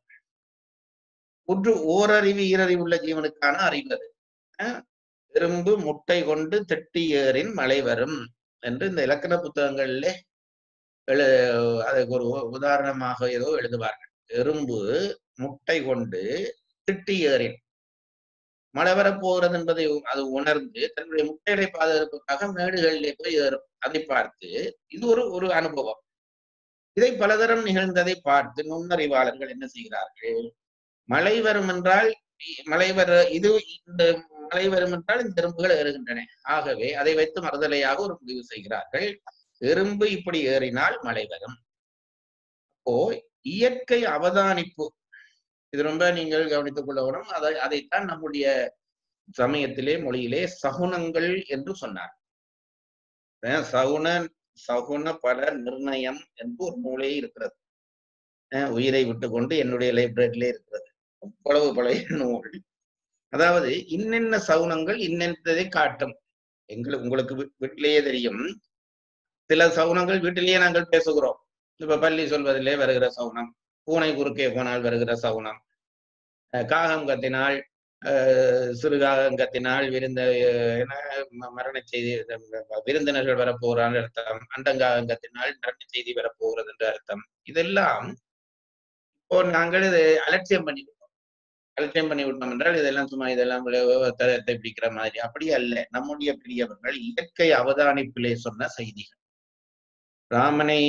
ஒன்று ஓரறிவு ஈரறிவு உள்ள ஜீவனுக்கான அறிவு அது அஹ், எறும்பு முட்டை கொண்டு திட்டி ஏறின் மழை வரும் என்று இந்த இலக்கண புத்தகங்களிலே எழு அதுக்கு ஒரு உ- உதாரணமாக ஏதோ எழுதுவார்கள் எறும்பு முட்டை கொண்டு திட்டி ஏறின் மழை வரப்போகிறது என்பதை உ- அது உணர்ந்து தன்னுடைய முட்டைகளை பாதுகாப்புக்காக மேடுகளிலே போய் ஏறும் அதை பார்த்து இது ஒரு ஒரு அனுபவம் இதை பலதரம் நிகழ்ந்ததை பார்த்து நுண்ணறிவாளர்கள் என்ன செய்கிறார்கள் மழை வரும் என்றால் இ- மழை வர இது இந்த மழை வரும் என்றால் இந்த எறும்புகள் ஏறுகின்றன ஆகவே அதை வைத்து மறுதலையாக ஒரு முடிவு செய்கிறார்கள் எறும்பு இப்படி ஏறினால் மழை வரும் அப்போ இயற்கை அவதானிப்பு இது ரொம்ப நீங்கள் கவனித்துக் கொள்ள வேணும் அதை அதைத்தான் நம்முடைய சமயத்திலே மொழியிலே சகுனங்கள் என்று சொன்னார் அஹ் சகுன சகுன பல நிர்ணயம் என்று ஒரு நூலே இருக்கிறது அஹ் உயிரை விட்டுக்கொண்டு என்னுடைய லைப்ரரியிலே இருக்கிறது அவ்வளவு பழைய நூல் அதாவது இன்னென்ன சகுனங்கள் இன்னென்னதை காட்டும் எங்களுக்கு உங்களுக்கு வீ- வீட்டிலேயே தெரியும் சில சகுனங்கள் வீட்டிலேயே நாங்கள் பேசுகிறோம் இப்ப பள்ளி சொல்வதிலே வருகிற சகுனம் பூனை குறுக்கே போனால் வருகிற சகுனம் அஹ் காகம் கத்தினால் அஹ் சிறு காகம் கத்தினால் விருந்த அஹ் என்ன ம- மரண செய்தி அஹ் விருந்தினர்கள் வரப்போகிறான் அர்த்தம் அண்டங்காகம் கத்தினால் மரண செய்தி வரப்போகிறது என்று அர்த்தம் இதெல்லாம் இப்போ நாங்கள் இதை அலட்சியம் பண்ணி விட்டோம் அலட்சியம் பண்ணி விட்டோம் என்றால் இதெல்லாம் சும்மா இதெல்லாம் விளைவு- தரத்தை பிடிக்கிற மாதிரி அப்படி அல்ல நம்முடைய பெரியவர்கள் இயற்கை அவதானிப்பிலே சொன்ன செய்திகள் ராமனை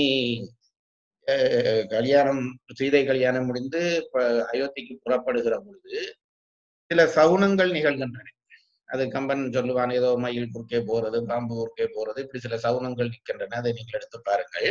அஹ், கல்யாணம் சீதை கல்யாணம் முடிந்து ப- அயோத்திக்கு புறப்படுகிற பொழுது சில சகுனங்கள் நிகழ்கின்றன அது கம்பன் சொல்லுவான் ஏதோ மயில் குறுக்கே போறது பாம்பு குறுக்கே போறது இப்படி சில சகுனங்கள் நிற்கின்றன அதை நீங்கள் எடுத்து பாருங்கள்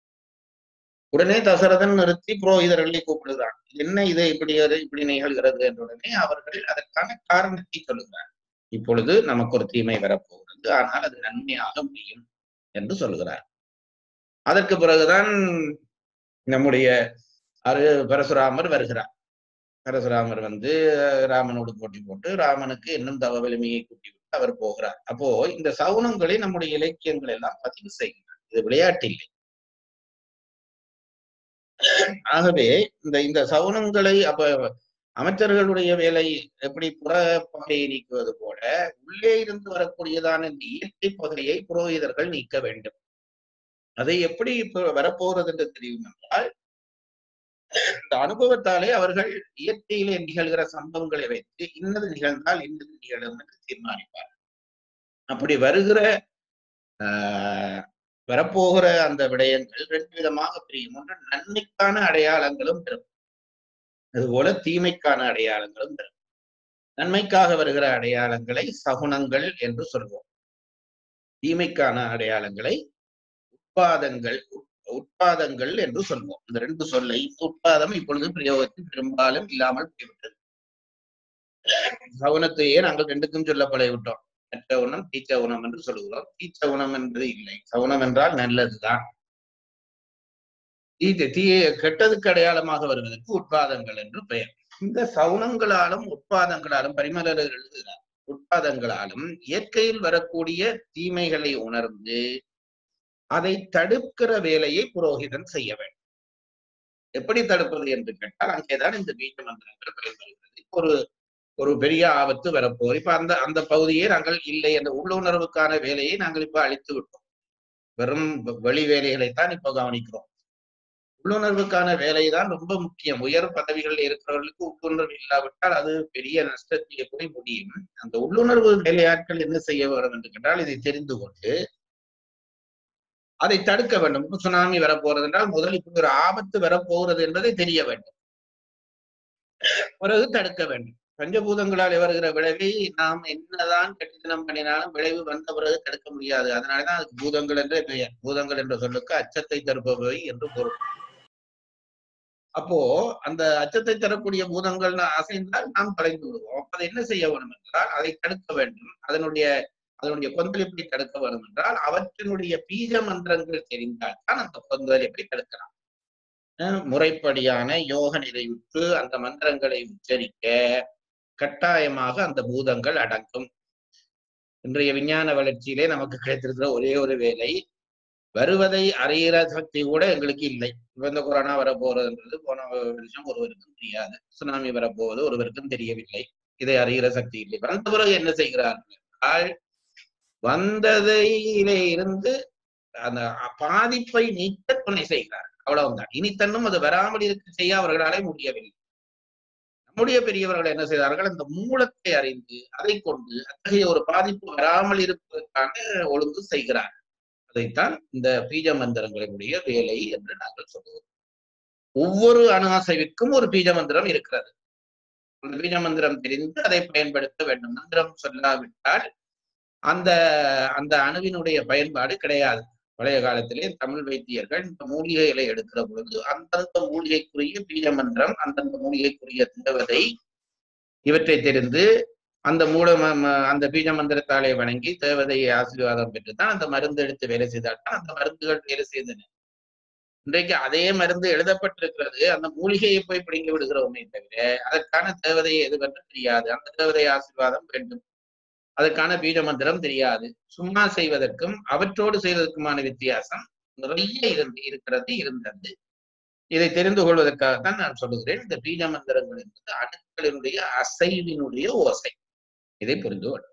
உடனே தசரதன் நிறுத்தி புரோகிதர்களை கூப்பிடுகிறான் என்ன இது இப்படி ஒரு- இப்படி நிகழ்கிறது என்ற உடனே அவர்கள் அதற்கான காரணத்தை சொல்லுகிறார் இப்பொழுது நமக்கு ஒரு தீமை வரப்போகிறது ஆனால் அது நன்மையாக முடியும் என்று சொல்லுகிறார் அதற்கு பிறகுதான் நம்முடைய அரு பரசுராமர் வருகிறார் பரசுராமர் வந்து அஹ், ராமனோடு போட்டி போட்டு ராமனுக்கு இன்னும் தவ வலிமையை கூட்டி விட்டு அவர் போகிறார் அப்போ இந்த சவுனங்களை நம்முடைய இலக்கியங்கள் எல்லாம் பதிவு செய்கின்றன இது விளையாட்டு இல்லை ஆகவே இந்த இந்த சவுனங்களை அப்ப அமைச்சர்களுடைய வேலை எப்படி புற பகையை நீக்குவது போல உள்ளே இருந்து வரக்கூடியதான இந்த இயற்கை பகையை புரோகிதர்கள் நீக்க வேண்டும் அதை எப்படி இப்ப வரப்போகிறது என்று தெரியும் என்றால் இந்த அனுபவத்தாலே அவர்கள் இயற்கையிலே நிகழ்கிற சம்பவங்களை வைத்து இன்னது நிகழ்ந்தால் இன்னது நிகழும் என்று தீர்மானிப்பார் அப்படி வருகிற ஆஹ் வரப்போகிற அந்த விடயங்கள் ரெண்டு விதமாக பிரியும் ஒன்று நன்மைக்கான அடையாளங்களும் பெறும் அதுபோல தீமைக்கான அடையாளங்களும் பெறும் நன்மைக்காக வருகிற அடையாளங்களை சகுனங்கள் என்று சொல்வோம் தீமைக்கான அடையாளங்களை உட்பாதங்கள் உட்பாதங்கள் என்று சொல்வோம் இந்த ரெண்டு சொல்லை உட்பாதம் இப்பொழுது பிரயோகத்தில் பெரும்பாலும் இல்லாமல் போய்விட்டது சவுனத்தையே நாங்கள் ரெண்டுக்கும் சொல்ல பழகிவிட்டோம் மற்ற உணம் தீச்ச உணம் என்று சொல்லுகிறோம் தீச்ச உணம் என்பது இல்லை சவுனம் என்றால் நல்லதுதான் தீ தீ கெட்டதுக்கு அடையாளமாக வருவதற்கு உட்பாதங்கள் என்று பெயர் இந்த சவுனங்களாலும் உட்பாதங்களாலும் பரிமலர் எழுதுகிறார் உட்பாதங்களாலும் இயற்கையில் வரக்கூடிய தீமைகளை உணர்ந்து அதை தடுக்கிற வேலையை புரோகிதன் செய்ய வேண்டும் எப்படி தடுப்பது என்று கேட்டால் அங்கேதான் இந்த பீஜ மந்திரங்கள் பயன்படுகிறது ஒரு ஒரு பெரிய ஆபத்து வரப்போகுது இப்ப அந்த அந்த பகுதியை நாங்கள் இல்லை அந்த உள்ளுணர்வுக்கான வேலையை நாங்கள் இப்ப அழித்து விட்டோம் வெறும் வெ- வெளி வேலைகளைத்தான் இப்ப கவனிக்கிறோம் உள்ளுணர்வுக்கான வேலை தான் ரொம்ப முக்கியம் உயர் பதவிகளில் இருக்கிறவர்களுக்கு உள்ளுணர்வு இல்லாவிட்டால் அது பெரிய நஷ்டத்தை போய் முடியும் அந்த உள்ளுணர்வு வேலையாட்கள் என்ன செய்ய வேண்டும் என்று கேட்டால் இதை தெரிந்து கொண்டு அதை தடுக்க வேண்டும் இப்ப சுனாமி வரப்போறது என்றால் முதல் இப்படி ஒரு ஆபத்து வரப்போகிறது என்பதை தெரிய வேண்டும் பிறகு தடுக்க வேண்டும் பஞ்சபூதங்களால் வருகிற விளைவை நாம் என்னதான் கட்டித்தனம் பண்ணினாலும் விளைவு வந்த பிறகு தடுக்க முடியாது அதனாலதான் அதுக்கு பூதங்கள் என்றே பெயர் பூதங்கள் என்ற சொல்லுக்கு அச்சத்தை தருப்பவை என்று பொருள் அப்போ அந்த அச்சத்தை தரக்கூடிய பூதங்கள் அசைந்தால் நாம் தொலைந்து விடுவோம் அப்ப அதை என்ன செய்ய வேண்டும் என்றால் அதை தடுக்க வேண்டும் அதனுடைய அதனுடைய கொந்தளிப்பை தடுக்க வேண்டும் என்றால் அவற்றினுடைய பீஜ மந்திரங்கள் தெரிந்தால் தான் அந்த கொந்தளிப்பை தடுக்கலாம் அஹ் முறைப்படியான யோக நிலையுற்று அந்த மந்திரங்களை உச்சரிக்க கட்டாயமாக அந்த பூதங்கள் அடங்கும் இன்றைய விஞ்ஞான வளர்ச்சியிலே நமக்கு கிடைத்திருக்கிற ஒரே ஒரு வேலை வருவதை அறிகிற சக்தி கூட எங்களுக்கு இல்லை இப்ப இந்த கொரோனா வரப்போறதுன்றது போன வருஷம் ஒருவருக்கும் தெரியாது சுனாமி வரப்போவது ஒருவருக்கும் தெரியவில்லை இதை அறிகிற சக்தி இல்லை வந்த பிறகு என்ன செய்கிறார்கள் என்றால் வந்ததிலே இருந்து அந்த பாதிப்பை நீக்க துணை செய்கிறார்கள் அவ்வளவுதான் இனி தன்னும் அது வராமல் இருக்க செய்ய அவர்களாலே முடியவில்லை நம்முடைய பெரியவர்கள் என்ன செய்தார்கள் அந்த மூலத்தை அறிந்து அதை கொண்டு அத்தகைய ஒரு பாதிப்பு வராமல் இருப்பதற்கான ஒழுங்கு செய்கிறார்கள் அதைத்தான் இந்த பீஜ மந்திரங்களினுடைய வேலை என்று நாங்கள் சொல்லுவோம் ஒவ்வொரு அணு அசைவுக்கும் ஒரு பீஜ மந்திரம் இருக்கிறது அந்த பீஜ மந்திரம் தெரிந்து அதை பயன்படுத்த வேண்டும் மந்திரம் சொல்லாவிட்டால் அந்த அந்த அணுவினுடைய பயன்பாடு கிடையாது பழைய காலத்திலே தமிழ் வைத்தியர்கள் இந்த மூலிகைகளை எடுக்கிற பொழுது அந்தந்த மூலிகைக்குரிய பீஜ மந்திரம் அந்தந்த மூலிகைக்குரிய தேவதை இவற்றை தெரிந்து அந்த மூல ம- ம- அந்த பீஜ மந்திரத்தாலே வணங்கி தேவதையை ஆசீர்வாதம் பெற்றுத்தான் அந்த மருந்து எடுத்து வேலை செய்தால்தான் அந்த மருந்துகள் வேலை செய்தன இன்றைக்கு அதே மருந்து எழுதப்பட்டிருக்கிறது அந்த மூலிகையை போய் பிடுங்கி விடுகிறோமே தவிர அதற்கான தேவதையை எதுவென்று தெரியாது அந்த தேவதை ஆசீர்வாதம் வேண்டும் அதற்கான பீஜ மந்திரம் தெரியாது சும்மா செய்வதற்கும் அவற்றோடு செய்வதற்குமான வித்தியாசம் நிறைய இருந்து இருக்கிறது இருந்தது இதை தெரிந்து கொள்வதற்காகத்தான் நான் சொல்லுகிறேன் இந்த பீஜ மந்திரங்கள் என்பது அணுக்களினுடைய அசைவினுடைய ஓசை இதை புரிந்து கொள்ள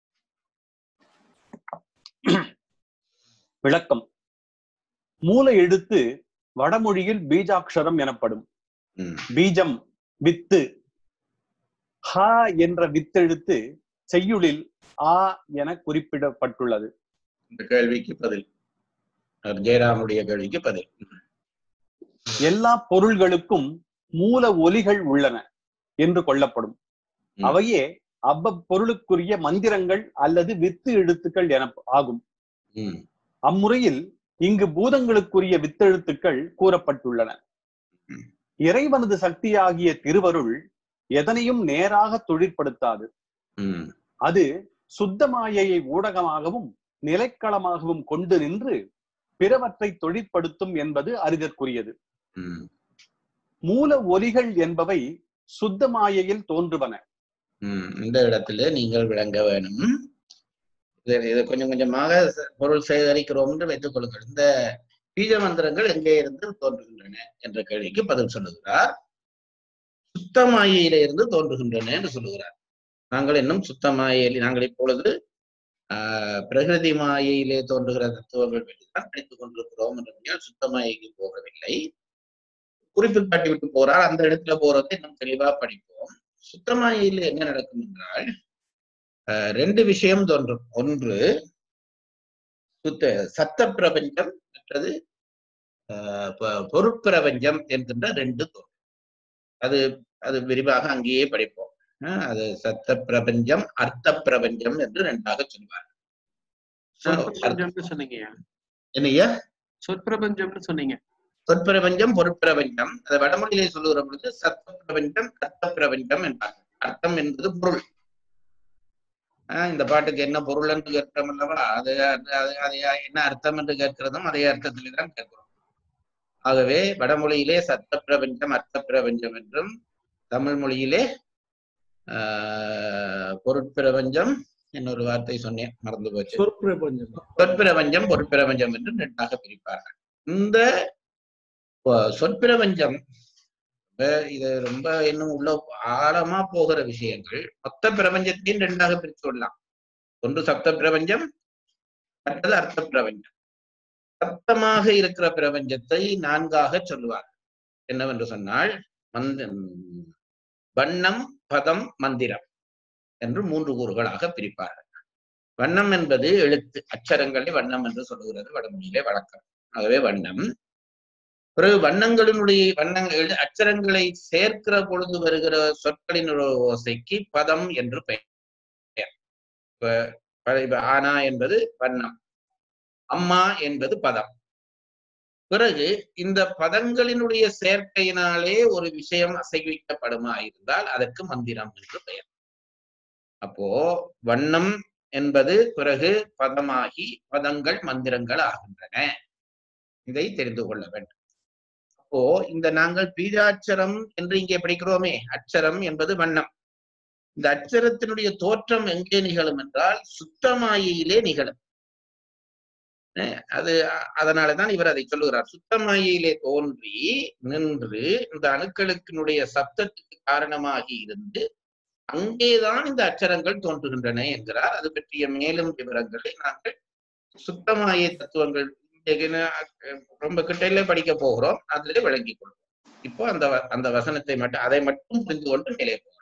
விளக்கம் மூல எழுத்து வடமொழியில் பீஜாட்சரம் எனப்படும் ம், பீஜம் வித்து ஹ என்ற வித்தெழுத்து செய்யுளில் ஆ என குறிப்பிடப்பட்டுள்ளது இந்த கேள்விக்கு பதில் அவர் ஜெயராமுடைய கேள்விக்கு பதில் எல்லா பொருள்களுக்கும் மூல ஒலிகள் உள்ளன என்று கொள்ளப்படும் ம். அவையே அவ்வப்பொருளுக்குரிய மந்திரங்கள் அல்லது வித்து எழுத்துக்கள் என ஆகும் ம், அம்முறையில் இங்கு பூதங்களுக்குரிய வித்தெழுத்துக்கள் கூறப்பட்டுள்ளன ம். இறைவனது சக்தியாகிய திருவருள் எதனையும் நேராக தொழிற்படுத்தாது ம், அது சுத்த மாயையை ஊடகமாகவும் நிலைக்களமாகவும் கொண்டு நின்று பிறவற்றை தொழிற்படுத்தும் என்பது அறிதற்குரியது ம், மூல ஒலிகள் என்பவை சுத்த மாயையில் தோன்றுவன ம். இந்த இடத்துல நீங்கள் விளங்க வேணும் இதை இதை கொஞ்சம் கொஞ்சமாக ச- பொருள் சேகரிக்கிறோம் என்று வைத்துக் கொள்ளுங்கள் இந்த பீஜ மந்திரங்கள் எங்கே இருந்து தோன்றுகின்றன என்ற கேள்விக்கு பதில் சொல்லுகிறார் சுத்தமாயில இருந்து தோன்றுகின்றன என்று சொல்லுகிறார் நாங்கள் இன்னும் சுத்தமாயில் நாங்கள் இப்பொழுது ஆஹ் பிரகிருதி மாயையிலே தோன்றுகிற தத்துவங்கள் பற்றிதான் படித்துக் கொண்டிருக்கிறோம் என்றால் சுத்தமாயைக்கு போகவில்லை குறிப்பு காட்டி விட்டு போறார் அந்த இடத்துல போறதை இன்னும் தெளிவா படிப்போம் சுத்தமாயில என்ன நடக்கும் என்றால் ஆஹ் ரெண்டு விஷயம் தோன்றும் ஒன்று சுத்த சத்த பிரபஞ்சம் மற்றது ஆஹ் ப- பொருட்பிரபஞ்சம் என்கின்ற ரெண்டு தோன்றும் அது அது விரிவாக அங்கேயே படிப்போம் ஆஹ் அது சத்த பிரபஞ்சம் அர்த்த பிரபஞ்சம் என்று ரெண்டாக சொல்வார் சொற்பஞ்சம்னு சொன்னீங்க என்னையா சொற்பிரபஞ்சம்னு சொன்னீங்க சொற்பிரபஞ்சம் பொருட்பிரபஞ்சம் அதை வடமொழியிலே சொல்லுகிற பொழுது சத்த பிரபஞ்சம் அர்த்த பிரபஞ்சம் என்பார் அர்த்தம் என்பது பொருள் ஆஹ் இந்த பாட்டுக்கு என்ன பொருள் என்று கேட்கிறோம் அல்லவா அது அது அது- அது என்ன அர்த்தம் என்று கேட்கிறதும் அதே அர்த்தத்திலே தான் கேட்கிறோம் ஆகவே வடமொழியிலே சத்த பிரபஞ்சம் அர்த்த பிரபஞ்சம் என்றும் தமிழ் மொழியிலே ஆஹ் பொருட்பிரபஞ்சம் இன்னொரு வார்த்தை சொன்னேன் மறந்து போச்சு சொற்பிரபஞ்சம் சொற்பிரபஞ்சம் பொருட்பிரபஞ்சம் என்று ரெண்டாக பிரிப்பார்கள் இந்த அஹ், சொற்பிரபஞ்சம் ரொம்ப இது ரொம்ப இன்னும் உள்ள ஆழமா போகிற விஷயங்கள் மொத்த பிரபஞ்சத்தையும் ரெண்டாக பிரித்து விடலாம் ஒன்று சப்த பிரபஞ்சம் மற்றது அர்த்த பிரபஞ்சம் சப்தமாக இருக்கிற பிரபஞ்சத்தை நான்காக சொல்லுவார் என்னவென்று சொன்னால் மந்த வண்ணம் பதம் மந்திரம் என்று மூன்று கூறுகளாக பிரிப்பார்கள் வண்ணம் என்பது எழுத்து அச்சரங்களை வண்ணம் என்று சொல்லுகிறது வடமொழியிலே வழக்கம் ஆகவே வண்ணம் பிறகு வண்ணங்களினுடைய வண்ணங்கள் எழு- அச்சரங்களை சேர்க்கிற பொழுது வருகிற சொற்களின் ஒரு ஓசைக்கு பதம் என்று பெயர் இப்ப ப- இப்ப ஆனா என்பது வண்ணம் அம்மா என்பது பதம் பிறகு இந்த பதங்களினுடைய சேர்க்கையினாலே ஒரு விஷயம் அசைவிக்கப்படுமா இருந்தால் அதற்கு மந்திரம் என்று பெயர் அப்போ வண்ணம் என்பது பிறகு பதமாகி பதங்கள் மந்திரங்கள் ஆகின்றன இதை தெரிந்து கொள்ள வேண்டும் அப்போ இந்த நாங்கள் பீஜாட்சரம் என்று இங்கே படிக்கிறோமே அட்சரம் என்பது வண்ணம் இந்த அட்சரத்தினுடைய தோற்றம் எங்கே நிகழும் என்றால் சுத்தமாயிலே நிகழும் அஹ் அது அ- அதனாலதான் இவர் அதை சொல்லுகிறார் சுத்தமாயிலே தோன்றி நின்று இந்த அணுக்களுக்கினுடைய சப்தத்துக்கு காரணமாகி இருந்து அங்கேதான் இந்த அச்சரங்கள் தோன்றுகின்றன என்கிறார் அது பற்றிய மேலும் விவரங்களை நாங்கள் சுத்தமாய தத்துவங்கள் இன்றைக்கு நா- ரொம்ப கிட்டையில படிக்க போகிறோம் அதிலே விளங்கிக் கொள்வோம் இப்போ அந்த வ- அந்த வசனத்தை மட்டும் அதை மட்டும் புரிந்து கொண்டு மேலே போகலாம்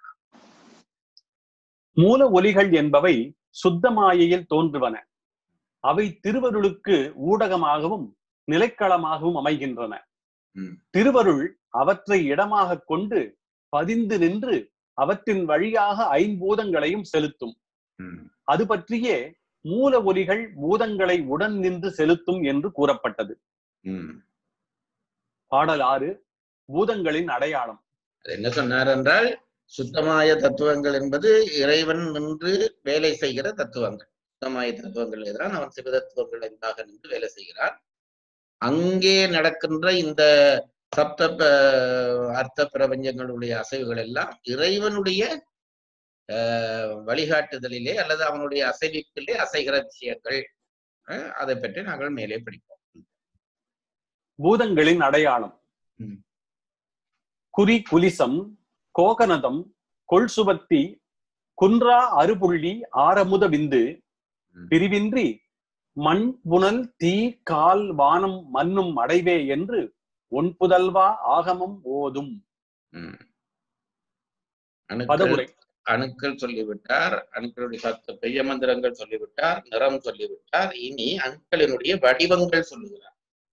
மூல ஒலிகள் என்பவை சுத்தமாயையில் தோன்றுவன அவை திருவருளுக்கு ஊடகமாகவும் நிலைக்களமாகவும் அமைகின்றன ம். திருவருள் அவற்றை இடமாக கொண்டு பதிந்து நின்று அவற்றின் வழியாக ஐம்பூதங்களையும் செலுத்தும் ம், அது பற்றியே மூல ஒலிகள் பூதங்களை உடன் நின்று செலுத்தும் என்று கூறப்பட்டது ம். பாடல் ஆறு பூதங்களின் அடையாளம் அது என்ன சொன்னார் என்றால் சுத்தமாய தத்துவங்கள் என்பது இறைவன் நின்று வேலை செய்கிற தத்துவங்கள் சுத்தமாய தத்துவங்களே தான் அவன் சிவதத்துவங்கள் என்றாக நின்று வேலை செய்கிறான் அங்கே நடக்கின்ற இந்த சப்த ப- அர்த்த பிரபஞ்சங்களுடைய அசைவுகள் எல்லாம் இறைவனுடைய ஆஹ், வழிகாட்டுதலிலே அல்லது அவனுடைய அசைவிப்பிலே அசைகிற விஷயங்கள் அஹ், அதை பற்றி நாங்கள் மேலே படிப்போம் பூதங்களின் அடையாளம் ம். குறி குலிசம் கோகனதம் கொள்சுபத்தி குன்றா அறுபுள்ளி ஆரமுத விந்து ம். பிரிவின்றி மண் புனல் தீ கால் வானம் மண்ணும் அடைவே என்று ஒன்புதல்வா ஆகமம் ஓதும் ம். அணுக்கள் பதவுரை அணுக்கள் சொல்லிவிட்டார் அணுக்களுடைய சத்த பெய்ய மந்திரங்கள் சொல்லிவிட்டார் நிறம் சொல்லிவிட்டார் இனி அணுக்களினுடைய வடிவங்கள் சொல்லுகிறார்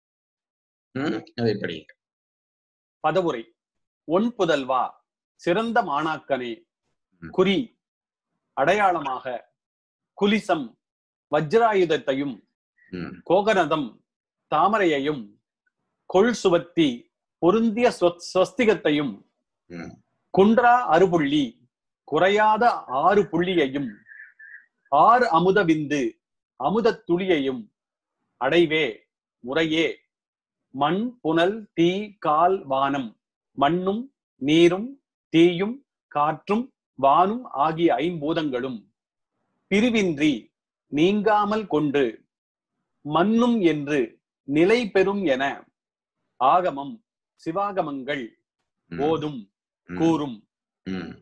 ம், அதை படியுங்க பதவுரை ஒன்புதல்வா சிறந்த மாணாக்கனே ம். குறி அடையாளமாக குலிசம் வஜ்ராயுதத்தையும் ம், கோகனதம் தாமரையையும் கொள் சுவத்தி பொருந்திய ஸ்வ- ஸ்வஸ்திகத்தையும் ம், குன்றா அறுபுள்ளி குறையாத ஆறு புள்ளியையும் ஆறு அமுத விந்து அமுதத் துளியையும் அடைவே முறையே மண் புனல் தீ கால் வானம் மண்ணும் நீரும் தீயும் காற்றும் வானும் ஆகிய ஐம்பூதங்களும் பிரிவின்றி நீங்காமல் கொண்டு மண்ணும் என்று நிலை பெறும் என ஆகமம் சிவாகமங்கள் ம், ஓதும் ம், கூறும் ம்,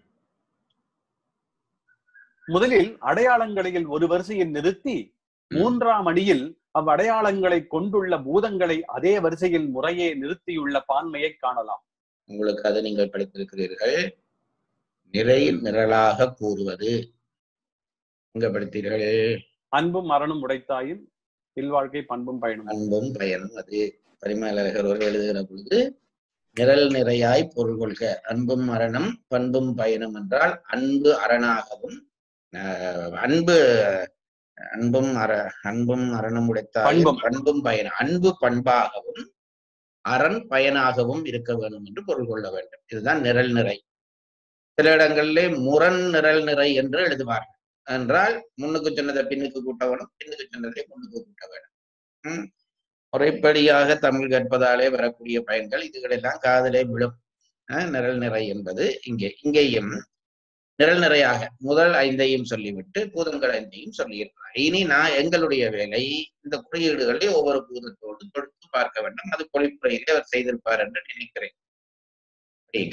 முதலில் அடையாளங்களையில் ஒரு வரிசையில் நிறுத்தி மூன்றாம் அடியில் அவ்வடையாளங்களை கொண்டுள்ள பூதங்களை அதே வரிசையில் முறையே நிறுத்தியுள்ள பான்மையை காணலாம் உங்களுக்கு அதை நீங்கள் படித்திருக்கிறீர்கள் நிறை நிரலாக கூறுவது எங்க படித்தீர்கள் அன்பும் மரணம் உடைத்தாயின் இல்வாழ்க்கை பண்பும் பயனும் அன்பும் பயனும் அது பரிமேலழகர் அவர்கள் எழுதுகிற பொழுது நிரல் நிறையாய் பொருள் கொள்க அன்பும் மரணம் பண்பும் பயனும் என்றால் அன்பு அரணாகவும் ஆஹ், அன்பு அன்பும் அற அன்பும் அறனும் உடைத்தால் பண்பும். பண்பும் பயன் அன்பு பண்பாகவும் அரண் பயனாகவும் இருக்க வேண்டும் என்று பொருள் கொள்ள வேண்டும் இதுதான் நிரல் நிறை சில இடங்களிலே முரண் நிரல் நிறை என்று எழுதுவார்கள் என்றால் முன்னுக்கு சொன்னதை பின்னுக்கு கூட்ட வேணும் பின்னுக்கு சொன்னதை முன்னுக்கு கூட்ட வேணும் ம். முறைப்படியாக தமிழ் கற்பதாலே வரக்கூடிய பயன்கள் இதுகளெல்லாம் காதலே விழும் அஹ், நிரல் நிறை என்பது இங்கே இங்கேயும் நிரல் நிறையாக முதல் ஐந்தையும் சொல்லிவிட்டு பூதங்கள் ஐந்தையும் சொல்லியிருக்கிறார் இனி நான் எங்களுடைய வேலை இந்த குறியீடுகளை ஒவ்வொரு பூதத்தோடு தொடுத்து பார்க்க வேண்டும் அது பொழிப்புரையிலே அவர் செய்திருப்பார் என்று நினைக்கிறேன் அப்படிங்க.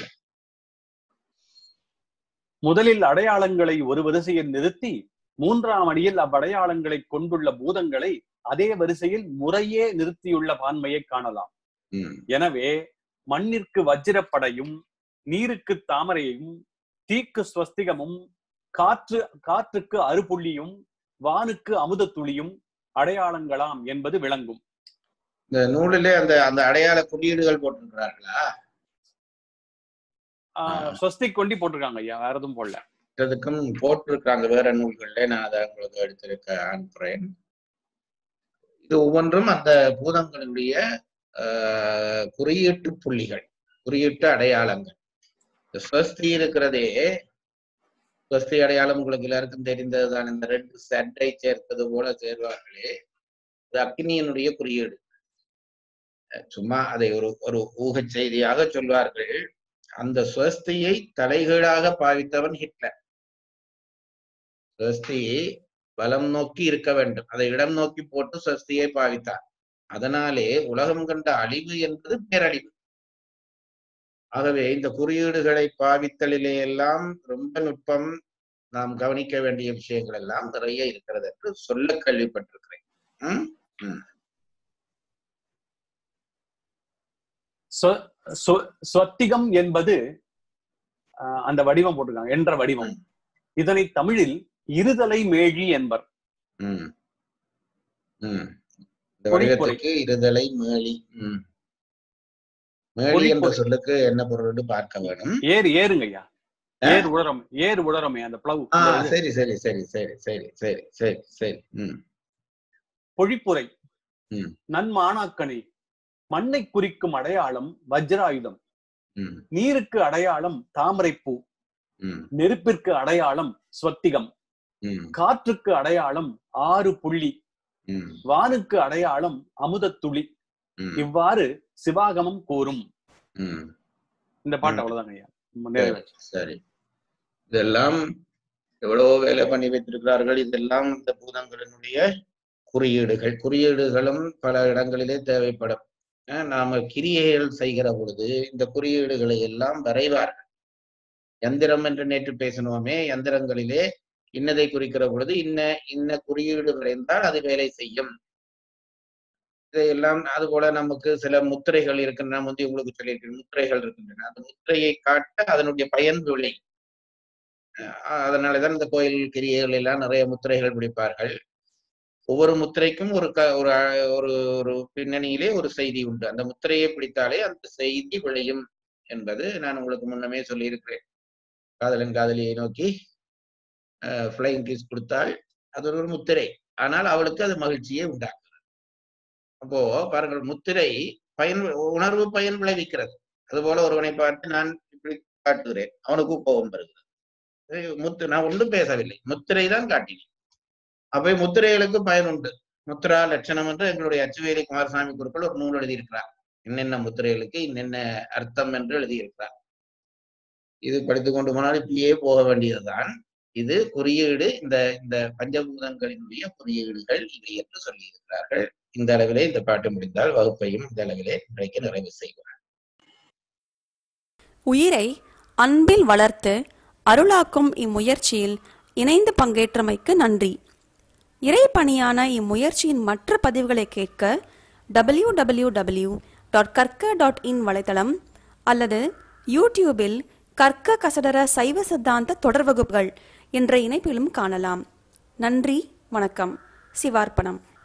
முதலில் அடையாளங்களை ஒரு வரிசையில் நிறுத்தி மூன்றாம் அடியில் அவ்வடையாளங்களை கொண்டுள்ள பூதங்களை அதே வரிசையில் முறையே நிறுத்தியுள்ள பான்மையை காணலாம் ம், எனவே மண்ணிற்கு வஜ்ரப்படையும் நீருக்கு தாமரையும் தீக்கு ஸ்வஸ்திகமும் காற்று காற்றுக்கு அறுபுள்ளியும் வானுக்கு அமுத துளியும் அடையாளங்களாம் என்பது விளங்கும் இந்த நூலிலே அந்த அந்த அடையாள குறியீடுகள் போட்டிருக்கிறார்களா ஆஹ் ஸ்வஸ்திக் கொண்டி போட்டிருக்காங்க ஐயா வேற எதுவும் போடல இதுக்கும் போட்டிருக்கிறாங்க வேற நூல்கள்ல நான் அதை உங்களுக்கு எடுத்திருக்க அனுப்புறேன் இது ஒவ்வொன்றும் அந்த பூதங்களுடைய ஆஹ், குறியீட்டு புள்ளிகள் குறியீட்டு அடையாளங்கள் இந்த ஸ்வஸ்தி இருக்கிறதே ஸ்வஸ்தி அடையாளம் உங்களுக்கு எல்லாருக்கும் தெரிந்ததுதான் இந்த ரெண்டு சட்டை சேர்த்தது போல சேர்வார்களே இது அக்னியினுடைய குறியீடு அஹ் சும்மா அதை ஒரு ஒரு ஊகச் செய்தியாக சொல்வார்கள் அந்த ஸ்வஸ்தியை தலைகீழாக பாவித்தவன் ஹிட்லர் ஸ்வஸ்தி வலம் நோக்கி இருக்க வேண்டும் அதை இடம் நோக்கி போட்டு ஸ்வஸ்தியை பாவித்தார் அதனாலே உலகம் கண்ட அழிவு என்பது பேரழிவு ஆகவே இந்த குறியீடுகளை பாவித்தலிலே எல்லாம் ரொம்ப நுட்பம் நாம் கவனிக்க வேண்டிய விஷயங்கள் எல்லாம் நிறைய இருக்கிறது என்று சொல்ல கேள்விப்பட்டிருக்கிறேன் ம்? ஸ்வ- ஸ்வ- ஸ்வத்திகம் என்பது ஆஹ், அந்த வடிவம் போட்டிருக்காங்க என்ற வடிவம் இதனை தமிழில் இருதலை மேழி என்பர் ம். ம். இந்த பொழிப்புரை. வடிவத்துக்கு இருதலை மேலி ம். மேலி என்ற பொழிப்புரை. சொல்லுக்கு என்ன பொருள் என்று பார்க்க வேணும் ஏறு ஏறுங்க ஐயா ஆ? ஏர் உழரம் ஏர் உழரமே அந்த பிளவு ஆ இந்த இது. சரி சரி சரி சரி சரி சரி சரி சரி ம் பொழிப்புரை ம். நன்மாணாக்கனே மண்ணை குறிக்கும் அடையாளம் வஜ்ராயுதம் ம் நீருக்கு அடையாளம் தாமரைப்பூ ம் நெருப்பிற்கு அடையாளம் ஸ்வத்திகம் ம் காற்றுக்கு அடையாளம் ஆறு புள்ளி ம் வானுக்கு அடையாளம் அமுதத்துளி ம் இவ்வாறு சிவாகமம் கூறும் ம் இந்த பாட்டு ம். அவ்வளவுதாங்க ஐயா நிறைவேற்று. சரி இதெல்லாம் எவ்வளவோ வேலை பண்ணி வைத்திருக்கிறார்கள் இதெல்லாம் இந்த பூதங்களினுடைய குறியீடுகள் குறியீடுகளும் பல இடங்களிலே தேவைப்படும் அஹ் நாம கிரியைகள் செய்கிற பொழுது இந்த குறியீடுகளை எல்லாம் வரைவார்கள் எந்திரம் என்று நேற்று பேசினோமே எந்திரங்களிலே இன்னதை குறிக்கிற பொழுது இன்ன இன்ன குறியீடு வரைந்தால் அது வேலை செய்யும் இதையெல்லாம் அது போல நமக்கு சில முத்திரைகள் இருக்கின்றன முந்தைய உங்களுக்கு சொல்லியிருக்கிறேன் முத்திரைகள் இருக்கின்றன அந்த முத்திரையை காட்ட அதனுடைய பயன் விளை அஹ் அதனாலதான் இந்த கோயில் கிரியைகள் எல்லாம் நிறைய முத்திரைகள் பிடிப்பார்கள் ஒவ்வொரு முத்திரைக்கும் ஒரு க ஒரு அ- ஒரு ஒரு பின்னணியிலே ஒரு செய்தி உண்டு அந்த முத்திரையை பிடித்தாலே அந்த செய்தி விளையும் என்பது நான் உங்களுக்கு முன்னமே சொல்லியிருக்கிறேன் காதலன் காதலியை நோக்கி ஃப்ளைங் கிஸ் கொடுத்தால் அது ஒரு முத்திரை ஆனால் அவளுக்கு அது மகிழ்ச்சியை உண்டாக்குறது அப்போ பாருங்கள் முத்திரை பயன் உணர்வு பயன் விளைவிக்கிறது அதுபோல ஒருவனை பார்த்து நான் இப்படி காட்டுகிறேன் அவனுக்கு கோபம் வருகிறது ஏய், முத்து நான் ஒன்றும் பேசவில்லை முத்திரை தான் காட்டினேன் அப்ப முத்திரைகளுக்கு பயன் உண்டு முத்திரா லட்சணம் என்று எங்களுடைய அச்சுவேலி குமாரசாமி குருக்கள் ஒரு நூல் எழுதியிருக்கிறார் என்னென்ன முத்திரைகளுக்கு என்னென்ன அர்த்தம் என்று எழுதியிருக்கிறார் இது படித்துக் கொண்டு போனால் இப்படியே போக வேண்டியதுதான் இது குறியீடு இந்த இந்த பஞ்சபூதங்களினுடைய குறியீடுகள் இவை என்று சொல்லியிருக்கிறார்கள் இந்த அளவிலே இந்த பாட்டு முடிந்தால் வகுப்பையும் இந்த அளவிலே இன்றைக்கு நிறைவு செய்வோம் உயிரை அன்பில் வளர்த்து அருளாக்கும் இம்முயற்சியில் இணைந்து பங்கேற்றமைக்கு நன்றி இறைப்பணியான இம்முயற்சியின் மற்ற பதிவுகளை கேட்க டபிள்யூ டபிள்யூ டபிள்யூ டாட் கற்க டாட் இன் வலைத்தளம் அல்லது யூடியூபில் கற்க கசடர சைவ சித்தாந்த தொடர் வகுப்புகள் என்ற இணைப்பிலும் காணலாம் நன்றி வணக்கம் சிவார்ப்பணம்